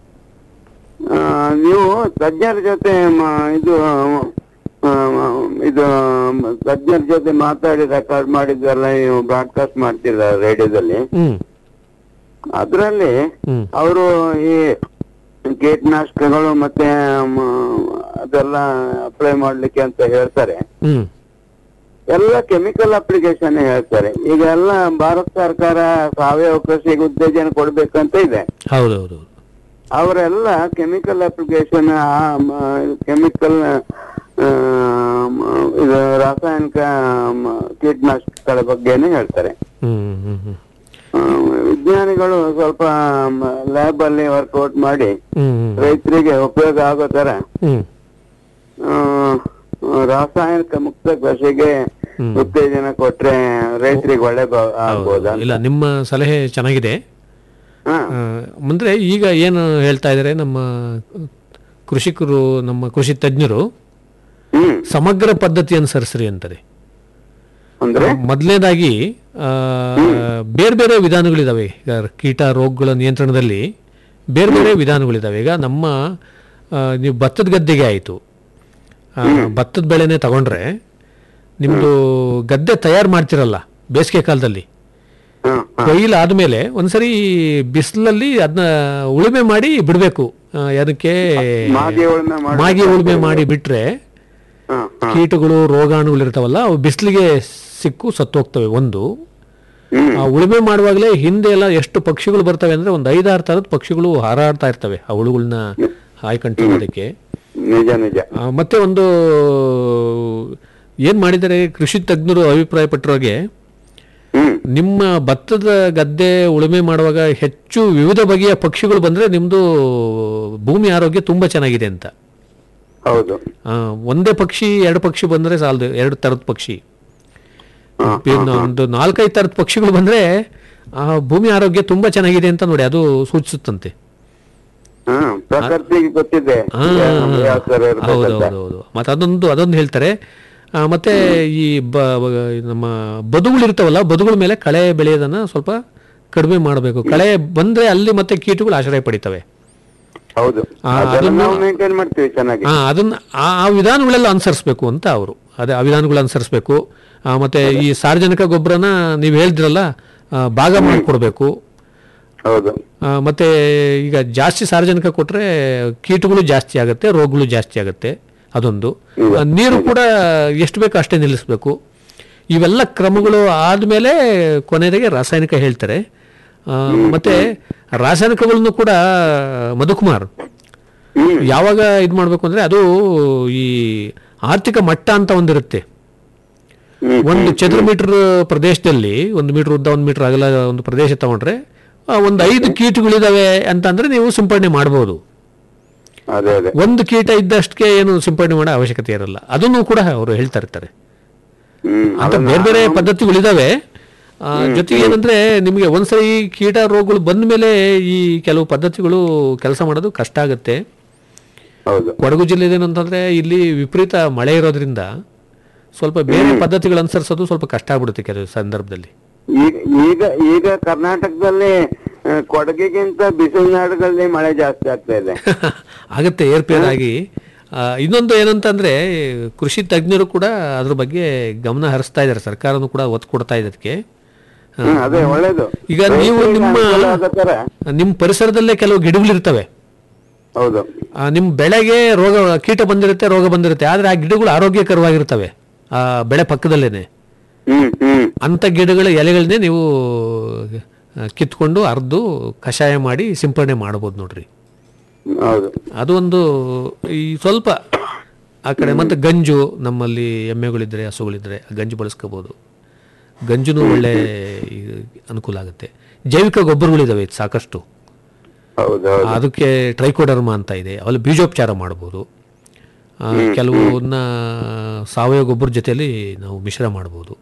ಆ, ನೀವು ತಜ್ಞರ ಜೊತೆ ಮ- ಇದು ಆ, ಇದು ಮ- ತಜ್ಞರ ಜೊತೆ ಮಾತಾಡಿ ರೆಕಾರ್ಡ್ ಮಾಡಿದ್ದೆಲ್ಲ ನೀವು ಬ್ರಾಡ್ಕಾಸ್ಟ್ ಮಾಡ್ತೀರ ರೇಡಿಯೋದಲ್ಲಿ ಹ್ಮ್ ಅದ್ರಲ್ಲಿ ಹ್ಮ್ ಅವರು ಈ ಕೀಟನಾಶಕಗಳು ಮತ್ತೆ ಮ, ಅದೆಲ್ಲ ಅಪ್ಲೈ ಮಾಡ್ಲಿಕ್ಕೆ ಅಂತ ಹೇಳ್ತಾರೆ ಹ್ಮ್ ಎಲ್ಲ ಕೆಮಿಕಲ್ ಅಪ್ಲಿಕೇಶನ್ ಹೇಳ್ತಾರೆ ಈಗ ಎಲ್ಲ ಭಾರತ ಸರ್ಕಾರ ಸಾವಯವ ಕೃಷಿಗೆ ಉತ್ತೇಜನ ಕೊಡ್ಬೇಕಂತ ಇದೆ ಹೌದು ಹೌದು ಹೌದು ಅವರೆಲ್ಲ ಕೆಮಿಕಲ್ ಅಪ್ಲಿಕೇಶನ್ ಕೆಮಿಕಲ್ ಇದು ರಾಸಾಯನಿಕ ಮ, ಕೀಟನಾಶಕಗಳ ಬಗ್ಗೆನೇ ಹೇಳ್ತಾರೆ ಹ್ಮ್ ಹ್ಮ್ ಹ್ಮ್ ಆ, ವಿಜ್ಞಾನಿಗಳು ಸ್ವಲ್ಪ ಲ್ಯಾಬ್ ಅಲ್ಲಿ ವರ್ಕೌಟ್ ಮಾಡಿ ಹ್ಮ್ ಹ್ಮ್ ರೈತರಿಗೆ ಉಪಯೋಗ ಆಗೋ ತರ ಹ್ಮ್ ಆ, ರಾಸಾಯನಿಕ ಮುಕ್ತ ಕೃಷಿಗೆ ಹ್ಮ್. ಉತ್ತೇಜನ ಕೊಟ್ರೆ ರೈತರಿಗೆ ಒಳ್ಳೆ ಬ- ಆಗ್ಬೋದಾ ಇಲ್ಲ ನಿಮ್ಮ ಸಲಹೆ ಚೆನ್ನಾಗಿದೆ ಹಾ ಆ, ಅಂದ್ರೆ ಈಗ ಏನು ಹೇಳ್ತಾ ಇದ್ದಾರೆ ನಮ್ಮ ಕೃಷಿಕರು ನಮ್ಮ ಕೃಷಿ ತಜ್ಞರು ಹ್ಮ್ ಸಮಗ್ರ ಪದ್ಧತಿ ಅನುಸರಿಸ್ರಿ ಅಂತಾರೆ ಅಂದ್ರೆ ಮೊದಲನೇದಾಗಿ ಬೇರೆ ಬೇರೆ ವಿಧಾನಗಳಿದಾವೆ ಈಗ ಕೀಟ ರೋಗಗಳ ನಿಯಂತ್ರಣದಲ್ಲಿ ಬೇರೆ ಬೇರೆ ವಿಧಾನಗಳಿದಾವೆ ಈಗ ನಮ್ಮ ಆ, ನೀವು ಭತ್ತದ ಗದ್ದೆಗೆ ಆಯಿತು ಭತ್ತದ ಬೆಳೆನೇ ತಗೊಂಡ್ರೆ ನಿಮ್ಮದು ಗದ್ದೆ ತಯಾರು ಮಾಡ್ತಿರಲ್ಲ ಬೇಸಿಗೆ ಕಾಲದಲ್ಲಿ ಹಾ ಹಾ ಕೊಯ್ಲು ಆದಮೇಲೆ ಒಂದ್ಸರಿ ಬಿಸಿಲಲ್ಲಿ ಅದನ್ನ ಉಳುಮೆ ಮಾಡಿ ಬಿಡಬೇಕು ಅದಕ್ಕೆ ಮಾಗಿ ಉಳುಮೆ ಮಾಡಿ ಮಾಗಿ ಉಳುಮೆ ಮಾಡಿ ಬಿಟ್ರೆ ಹಾ ಹಾ ಕೀಟಗಳು ರೋಗಾಣುಗಳು ಇರ್ತಾವಲ್ಲ ಅವು ಬಿಸಿಲಿಗೆ ಸಿಕ್ಕು ಸತ್ತೋಗ್ತವೆ ಒಂದು ಆ ಉಳುಮೆ ಮಾಡುವಾಗಲೇ ಹಿಂದೆ ಎಲ್ಲ ಎಷ್ಟು ಪಕ್ಷಿಗಳು ಬರ್ತವೆ ಅಂದ್ರೆ ಒಂದು ಐದಾರು ಥರದ ಪಕ್ಷಿಗಳು ಹಾರಾಡ್ತಾ ಇರ್ತವೆ ಆ ಹುಳುಗಳನ್ನ ಹಾಯ್ಕೊಂತಿರೋದಕ್ಕೆ ನಿಜ ನಿಜ ಆ, ಮತ್ತೆ ಒಂದು ಏನ್ ಮಾಡಿದ್ದಾರೆ ಕೃಷಿ ತಜ್ಞರು ಅಭಿಪ್ರಾಯ ಪಟ್ಟಿರೋಗೆ ಹ್ಮ್ ನಿಮ್ಮ ಭತ್ತದ ಗದ್ದೆ ಉಳುಮೆ ಮಾಡುವಾಗ ಹೆಚ್ಚು ವಿವಿಧ ಬಗೆಯ ಪಕ್ಷಿಗಳು ಬಂದ್ರೆ ನಿಮ್ದು ಭೂಮಿ ಆರೋಗ್ಯ ತುಂಬಾ ಚೆನ್ನಾಗಿದೆ ಅಂತ ಹೌದು ಆ, ಒಂದೇ ಪಕ್ಷಿ ಎರಡು ಪಕ್ಷಿ ಬಂದ್ರೆ ಸಾಲದು ಎರಡು ತರದ ಪಕ್ಷಿ ಹಾ, ಇನ್ನು ಒಂದು ನಾಲ್ಕೈದು ತರದ ಪಕ್ಷಿಗಳು ಬಂದ್ರೆ ಆ ಭೂಮಿ ಆರೋಗ್ಯ ತುಂಬಾ ಚೆನ್ನಾಗಿದೆ ಅಂತ ನೋಡಿ ಅದು ಸೂಚಿಸುತ್ತಂತೆ ಹಾ ಪ್ರಕೃತಿಗೆ ಗೊತ್ತಿದೆ ಆ, ಯಾವ ತರ ಹೌದು ಇರ್ಬೇಕಂತ ಹೌದು ಹೌದು ಮತ್ತೆ ಅದೊಂದು ಅದೊಂದು ಹೇಳ್ತಾರೆ ಆ, ಮತ್ತೆ ಈ ಬ ಬ- ನಮ್ಮ ಬದುಗಳು ಇರ್ತಾವಲ್ಲ ಬದುಗಳ ಮೇಲೆ ಕಳೆ ಬೆಳೆಯೋದನ್ನ ಸ್ವಲ್ಪ ಕಡಿಮೆ ಮಾಡಬೇಕು ಕಳೆ ಬಂದ್ರೆ ಅಲ್ಲಿ ಮತ್ತೆ ಕೀಟಗಳು ಆಶ್ರಯ ಪಡಿತವೆ ಹೌದು ಆ, ಅದನ್ನ ಅದನ್ನ- ನಾವು ಮೇಂಟೈನ್ ಮಾಡ್ತೀವಿ ಚೆನ್ನಾಗಿ ಆ, ಅದನ್ನ ಆ ಆ ವಿಧಾನಗಳೆಲ್ಲ ಅನುಸರಿಸ್ಬೇಕು ಅಂತ ಅವರು ಅದೇ ಆ ವಿಧಾನಗಳು ಅನುಸರಿಸ್ಬೇಕು ಆ, ಮತ್ತೆ ಈ ಸಾರ್ವಜನಿಕ ಗೊಬ್ಬರನ ನೀವು ಹೇಳಿದ್ರಲ್ಲ ಆ, ಭಾಗ ಮಾಡಿಕೊಡ್ಬೇಕು ಹೌದು ಆ, ಮತ್ತೆ ಈಗ ಜಾಸ್ತಿ ಸಾರ್ವಜನಿಕ ಕೊಟ್ರೆ ಕೀಟಗಳು ಜಾಸ್ತಿ ಆಗುತ್ತೆ ರೋಗಗಳು ಜಾಸ್ತಿ ಆಗುತ್ತೆ ಅದೊಂದು ಆ, ನೀರು ಕೂಡ ಎಷ್ಟು ಬೇಕೋ ಅಷ್ಟೇ ನಿಲ್ಲಿಸಬೇಕು ಇವೆಲ್ಲ ಕ್ರಮಗಳು ಆದಮೇಲೆ ಕೊನೆಯದಾಗೆ ರಾಸಾಯನಿಕ ಹೇಳ್ತಾರೆ ಆ, ಮತ್ತೆ ರಾಸಾಯನಿಕಗಳನ್ನು ಕೂಡ ಮಧುಕುಮಾರ್ ಯಾವಾಗ ಇದು ಮಾಡಬೇಕು ಅಂದ್ರೆ ಅದು ಈ ಆರ್ಥಿಕ ಮಟ್ಟ ಅಂತ ಒಂದಿರುತ್ತೆ ಒಂದು ಚದುರ ಮೀಟರ್ ಪ್ರದೇಶದಲ್ಲಿ ಒಂದು ಮೀಟರ್ ಉದ್ದ ಒಂದು ಮೀಟರ್ ಅಗಲ ಒಂದು ಪ್ರದೇಶ ತಗೊಂಡ್ರೆ ಆ, ಒಂದು ಐದು ಕೀಟಗಳಿದಾವೆ ಅಂತಂದ್ರೆ ನೀವು ಸಿಂಪಡಣೆ ಮಾಡ್ಬೋದು ಅದೇ ಅದೇ ಒಂದು ಕೀಟ ಇದ್ದಷ್ಟಕ್ಕೆ ಏನು ಸಿಂಪಡಣೆ ಮಾಡೋ ಅವಶ್ಯಕತೆ ಇರಲ್ಲ ಅದನ್ನು ಕೂಡ ಅವರು ಹೇಳ್ತಾ ಇರ್ತಾರೆ ಹ್ಮ್ ಅಂತ ಬೇರೆ ಬೇರೆ ಪದ್ಧತಿಗಳಿದಾವೆ ಆ, ಜೊತೆಗೆ ಏನಂದ್ರೆ ನಿಮಗೆ ಒಂದ್ಸರಿ ಕೀಟ ರೋಗಗಳು ಬಂದ ಮೇಲೆ ಈ ಕೆಲವು ಪದ್ಧತಿಗಳು ಕೆಲಸ ಮಾಡೋದು ಕಷ್ಟ ಆಗುತ್ತೆ ಹೌದು ಕೊಡಗು ಜಿಲ್ಲೆದೇನಂತಂದ್ರೆ ಇಲ್ಲಿ ವಿಪರೀತ ಮಳೆ ಇರೋದ್ರಿಂದ ಸ್ವಲ್ಪ ಬೇರೆ ಪದ್ಧತಿಗಳು ಅನುಸರಿಸೋದು ಸ್ವಲ್ಪ ಕಷ್ಟ ಆಗ್ಬಿಡುತ್ತೆ ಕೆಲವು ಸಂದರ್ಭದಲ್ಲಿ ಈಗ ಈಗ ಈಗ ಕರ್ನಾಟಕದಲ್ಲಿ ಆ, ಕೊಡಗಿಗಿಂತ ಬಿಸಿಲು ನಾಡುಗಳಲ್ಲಿ ಮಳೆ ಜಾಸ್ತಿ ಆಗ್ತಾ ಇದೆ ಆಗತ್ತೆ ಏರ್ಪೇರ್ ಆಗಿ ಆ, ಇನ್ನೊಂದು ಏನಂತಂದ್ರೆ ಕೃಷಿ ತಜ್ಞರು ಕೂಡ ಅದ್ರ ಬಗ್ಗೆ ಗಮನ ಹರಿಸ್ತಾ ಇದ್ದಾರೆ ಸರ್ಕಾರನು ಕೂಡ ಒತ್ತು ಕೊಡ್ತಾ ಇದೆ ಅದಕ್ಕೆ ಆ, ಹ್ಮ್, ಅದೇ ಒಳ್ಳೇದು ಈಗ ನೀವು ರೈತರಿಗೆ ನಿಮ್ಮ ಅನುಕೂಲ ಆಗೋ ತರ. ನಿಮ್ಮ ಪರಿಸರದಲ್ಲೇ ಕೆಲವು ಗಿಡಗಳಿರ್ತವೆ ಹೌದು ಆ, ನಿಮ್ಮ ಬೆಳೆಗೆ ರೋಗ ಕೀಟ ಬಂದಿರುತ್ತೆ ರೋಗ ಬಂದಿರುತ್ತೆ ಆದ್ರೆ ಆ ಗಿಡಗಳು ಆರೋಗ್ಯಕರವಾಗಿರ್ತವೆ ಆ ಬೆಳೆ ಪಕ್ಕದಲ್ಲೇನೆ ಹ್ಮ್ ಹ್ಮ್ ಅಂಥ ಗಿಡಗಳ ಎಲೆಗಳನ್ನೇ ನೀವು ಆ, ಕಿತ್ಕೊಂಡು ಅರ್ದು ಕಷಾಯ ಮಾಡಿ ಸಿಂಪಡಣೆ ಮಾಡ್ಬೋದು ನೋಡ್ರಿ ಹೌದು ಅದು ಒಂದು ಈ ಸ್ವಲ್ಪ ಆ ಕಡೆ ಮತ್ತೆ ಗಂಜು ನಮ್ಮಲ್ಲಿ ಎಮ್ಮೆಗಳಿದ್ರೆ ಹಸುಗಳಿದ್ರೆ ಆ ಗಂಜು ಬಳಸ್ಕೋಬೋದು ಗಂಜುನು ಒಳ್ಳೆ ಈ ಅನುಕೂಲ ಆಗುತ್ತೆ ಜೈವಿಕ ಗೊಬ್ಬರಗಳಿದಾವೆ ಸಾಕಷ್ಟು ಹೌದು ಹೌದು ಅದಕ್ಕೆ ಟ್ರೈಕೋಡರ್ಮ ಅಂತ ಇದೆ ಅವೆಲ್ಲ ಬೀಜೋಪಚಾರ ಮಾಡ್ಬೋದು ಆ, ಕೆಲವನ್ನ ಸಾವಯವ ಗೊಬ್ಬರ ಜೊತೆಯಲ್ಲಿ ನಾವು ಮಿಶ್ರ ಮಾಡ್ಬೋದು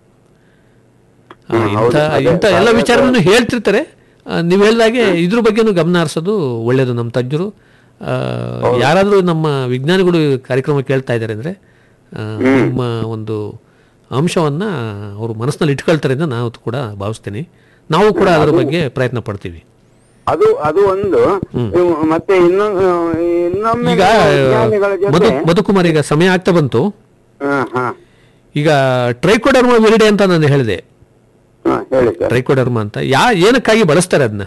ಆ, ಇಂಥ ಇಂಥ ಎಲ್ಲ ವಿಚಾರಗಳನ್ನು ಹೇಳ್ತಿರ್ತಾರೆ ಆ, ನೀವು ಹೇಳ್ದಾಗೆ ಇದ್ರ ಬಗ್ಗೆನೂ ಗಮನ ಹರಿಸೋದು ಒಳ್ಳೆಯದು ನಮ್ಮ ತಜ್ಞರು ಆ, ಯಾರಾದರೂ ನಮ್ಮ ವಿಜ್ಞಾನಿಗಳು ಕಾರ್ಯಕ್ರಮ ಕೇಳ್ತಾ ಇದ್ದಾರೆ ಅಂದರೆ ನಮ್ಮ ಒಂದು ಅಂಶವನ್ನು ಅವರು ಮನಸ್ಸಿನಲ್ಲಿ ಇಟ್ಕೊಳ್ತಾರೆ ಅಂತ ನಾವು ಕೂಡ ಭಾವಿಸ್ತೀನಿ ನಾವು ಕೂಡ ಅದರ ಬಗ್ಗೆ ಪ್ರಯತ್ನ ಪಡ್ತೀವಿ ಅದು ಅದು ಒಂದು ಇವು ಮತ್ತೆ ಇನ್ನೊಂದು ಇನ್ನೊಮ್ಮೆ ಈಗ ವಿಜ್ಞಾನಿಗಳ ಮಧು ಜೊತೆ ಮಧುಕುಮಾರ್ ಈಗ ಸಮಯ ಆಗ್ತಾ ಬಂತು ಹಾ ಹಾ ಈಗ ಟ್ರೈಕೋಡರ್ಮ ವಿರಿಡೆ ಅಂತ ನಾನು ಹೇಳಿದೆ ಹಾ ಹೇಳಿ ಸರ್ ಟ್ರೈಕೋಡರ್ಮ ಅಂತ ಯಾ ಏನಕ್ಕಾಗಿ ಬಳಸ್ತಾರೆ ಅದನ್ನ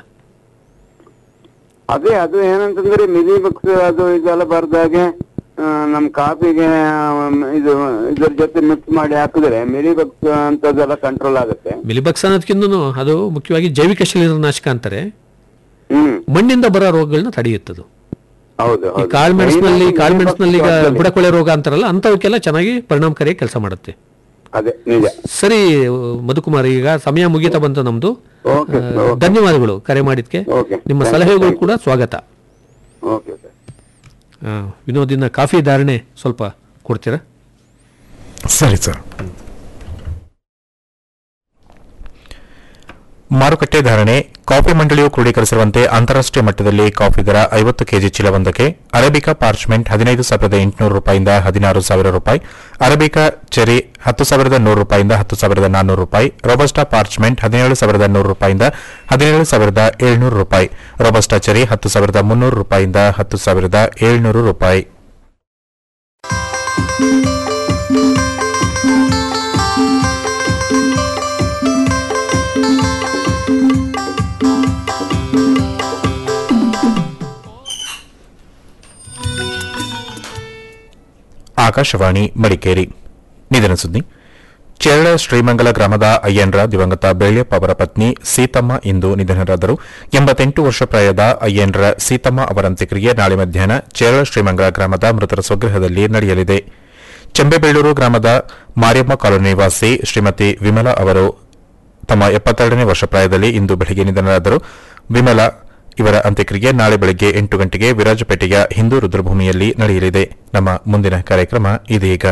ಅದೇ ಅದು ಏನಂತಂದ್ರೆ ಮಿಲಿ ಬುಕ್ಸ್ ಅದು ಇದೆಲ್ಲ ಬರ್ದಾಗೆ ಆ, ನಮ್ ಕಾಫಿಗೆ ಇದು ಇದ್ರ ಜೊತೆ ಮಿಕ್ಸ್ ಮಾಡಿ ಹಾಕಿದ್ರೆ ಮಿಲಿ ಬುಕ್ಸ್ ಅಂತದೆಲ್ಲ ಕಂಟ್ರೋಲ್ ಆಗುತ್ತೆ ಮಿಲಿಬಕ್ಸ್ ಅನ್ನೋದಕ್ಕಿಂತ ಅದು ಮುಖ್ಯವಾಗಿ ಜೈವಿಕ ಶಿಲೀಂಧ್ರನಾಶಕ ಅಂತಾರೆ ಹ್ಮ್ ಮಣ್ಣಿಂದ ಬರೋ ರೋಗಗಳನ್ನ ತಡೆಯುತ್ತದು ಹೌದು ಈ ಹೌದು ಕಾಳ್ಮೆಣಸಿನಲ್ಲಿ Main ಕಾಳ್ಮೆಣಸಿನಲ್ಲಿ ಈಗ Milibux ಬುಡಕೊಳೆ ರೋಗ ಅಂತಾರಲ್ಲ ಅಂಥವಕ್ಕೆಲ್ಲ ಚೆನ್ನಾಗಿ ಪರಿಣಾಮಕಾರಿ ಕೆಲಸ ಮಾಡುತ್ತೆ ಅದೇ ನಿಜ ಸರಿ ಮಧುಕುಮಾರ್ ಈಗ ಸಮಯ ಮುಗಿತಾ ಬಂತು ನಮ್ದು ಓಕೆ ಆ, ಧನ್ಯವಾದಗಳು ಕರೆ ಮಾಡಿದ್ಕೆ Okay. ನಿಮ್ಮ Thank you, ಸಲಹೆಗಳು thank you. ಕೂಡ ಸ್ವಾಗತ ಓಕೆ ಸರ್ ಆ, ವಿನೋದಿನ ಕಾಫಿ ಧಾರಣೆ ಸ್ವಲ್ಪ ಕೊಡ್ತೀರಾ ಸರಿ ಸರ್ ಮಾರುಕಟ್ಟೆ ಧಾರಣೆ ಕಾಫಿ ಮಂಡಳಿಯು ಕ್ರೋಢೀಕರಿಸಿರುವಂತೆ ಅಂತಾರಾಷ್ಟ್ರೀಯ ಮಟ್ಟದಲ್ಲಿ ಕಾಫಿ ದರ ಐವತ್ತು ಕೆಜಿ ಚೀಲವೊಂದಕ್ಕೆ ಅರೇಬಿಕಾ ಪಾರ್ಚ್ಮೆಂಟ್ ಹದಿನೈದು ಸಾವಿರದ ಎಂಟುನೂರು ರೂಪಾಯಿಂದ ಹದಿನಾರು ಸಾವಿರ ರೂಪಾಯಿ ಅರೇಬಿಕಾ ಚೆರಿ ಹತ್ತು ಸಾವಿರದ ನೂರು ರೂಪಾಯಿಂದ ಹತ್ತು ಸಾವಿರದ ನಾನ್ನೂರು ರೂಪಾಯಿ ರೋಬಸ್ಟಾ ಪಾರ್ಚ್ಮೆಂಟ್ ಹದಿನೇಳು ಸಾವಿರದ ನೂರು ರೂಪಾಯಿಂದ ಹದಿನೇಳು ಸಾವಿರದ ಏಳ್ನೂರು ರೂಪಾಯಿ ರೋಬಸ್ಟಾ ಚೆರಿ ಹತ್ತು ಸಾವಿರದ ಮುನ್ನೂರು ರೂಪಾಯಿಂದ ಹತ್ತು ಸಾವಿರದ ಏಳ್ನೂರು ರೂಪಾಯಿ ಆಕಾಶವಾಣಿ ಮಡಿಕೇರಿ ನಿಧನ ಸುದ್ದಿ ಚೇರಳ ಶ್ರೀಮಂಗಲ ಗ್ರಾಮದ ಅಯ್ಯನ್ರ ದಿವಂಗತ ಬೆಳ್ಯಪ್ಪ ಅವರ ಪತ್ನಿ ಸೀತಮ್ಮ ಇಂದು ನಿಧನರಾದರು ಎಂಬತ್ತೆಂಟು ವರ್ಷ ಪ್ರಾಯದ ಅಯ್ಯನ್ರ ಸೀತಮ್ಮ ಅವರ ಅಂತ್ಯಕ್ರಿಯೆ ನಾಳೆ ಮಧ್ಯಾಹ್ನ ಚೇರಳ ಶ್ರೀಮಂಗಲ ಗ್ರಾಮದ ಮೃತರ ಸ್ವಗೃಹದಲ್ಲಿ ನಡೆಯಲಿದೆ ಚೆಂಬೆಬೆಳ್ಳೂರು ಗ್ರಾಮದ ಮಾರಿಯಮ್ಮ ಕಾಲೋನಿ ನಿವಾಸಿ ಶ್ರೀಮತಿ ವಿಮಲಾ ಅವರು ತಮ್ಮ ಎಪ್ಪತ್ತೆರಡನೇ ವರ್ಷ ಪ್ರಾಯದಲ್ಲಿ ಇಂದು ಬೆಳಗ್ಗೆ ನಿಧನರಾದರು ವಿಮಲಾ ಇವರ ಅಂತ್ಯಕ್ರಿಯೆ ನಾಳೆ ಬೆಳಗ್ಗೆ ಎಂಟು ಗಂಟೆಗೆ ವಿರಾಜಪೇಟೆಯ ಹಿಂದೂ ರುದ್ರಭೂಮಿಯಲ್ಲಿ ನಡೆಯಲಿದೆ ನಮ್ಮ ಮುಂದಿನ ಕಾರ್ಯಕ್ರಮ ಇದೀಗ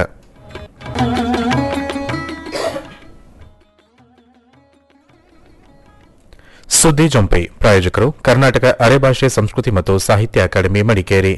ಸುದ್ದಿ ಜಂಪೈ ಪ್ರಾಯೋಜಕರು ಕರ್ನಾಟಕ ಅರೆಭಾಷೆ ಸಂಸ್ಕೃತಿ ಮತ್ತು ಸಾಹಿತ್ಯ ಅಕಾಡೆಮಿ ಮಡಿಕೇರಿ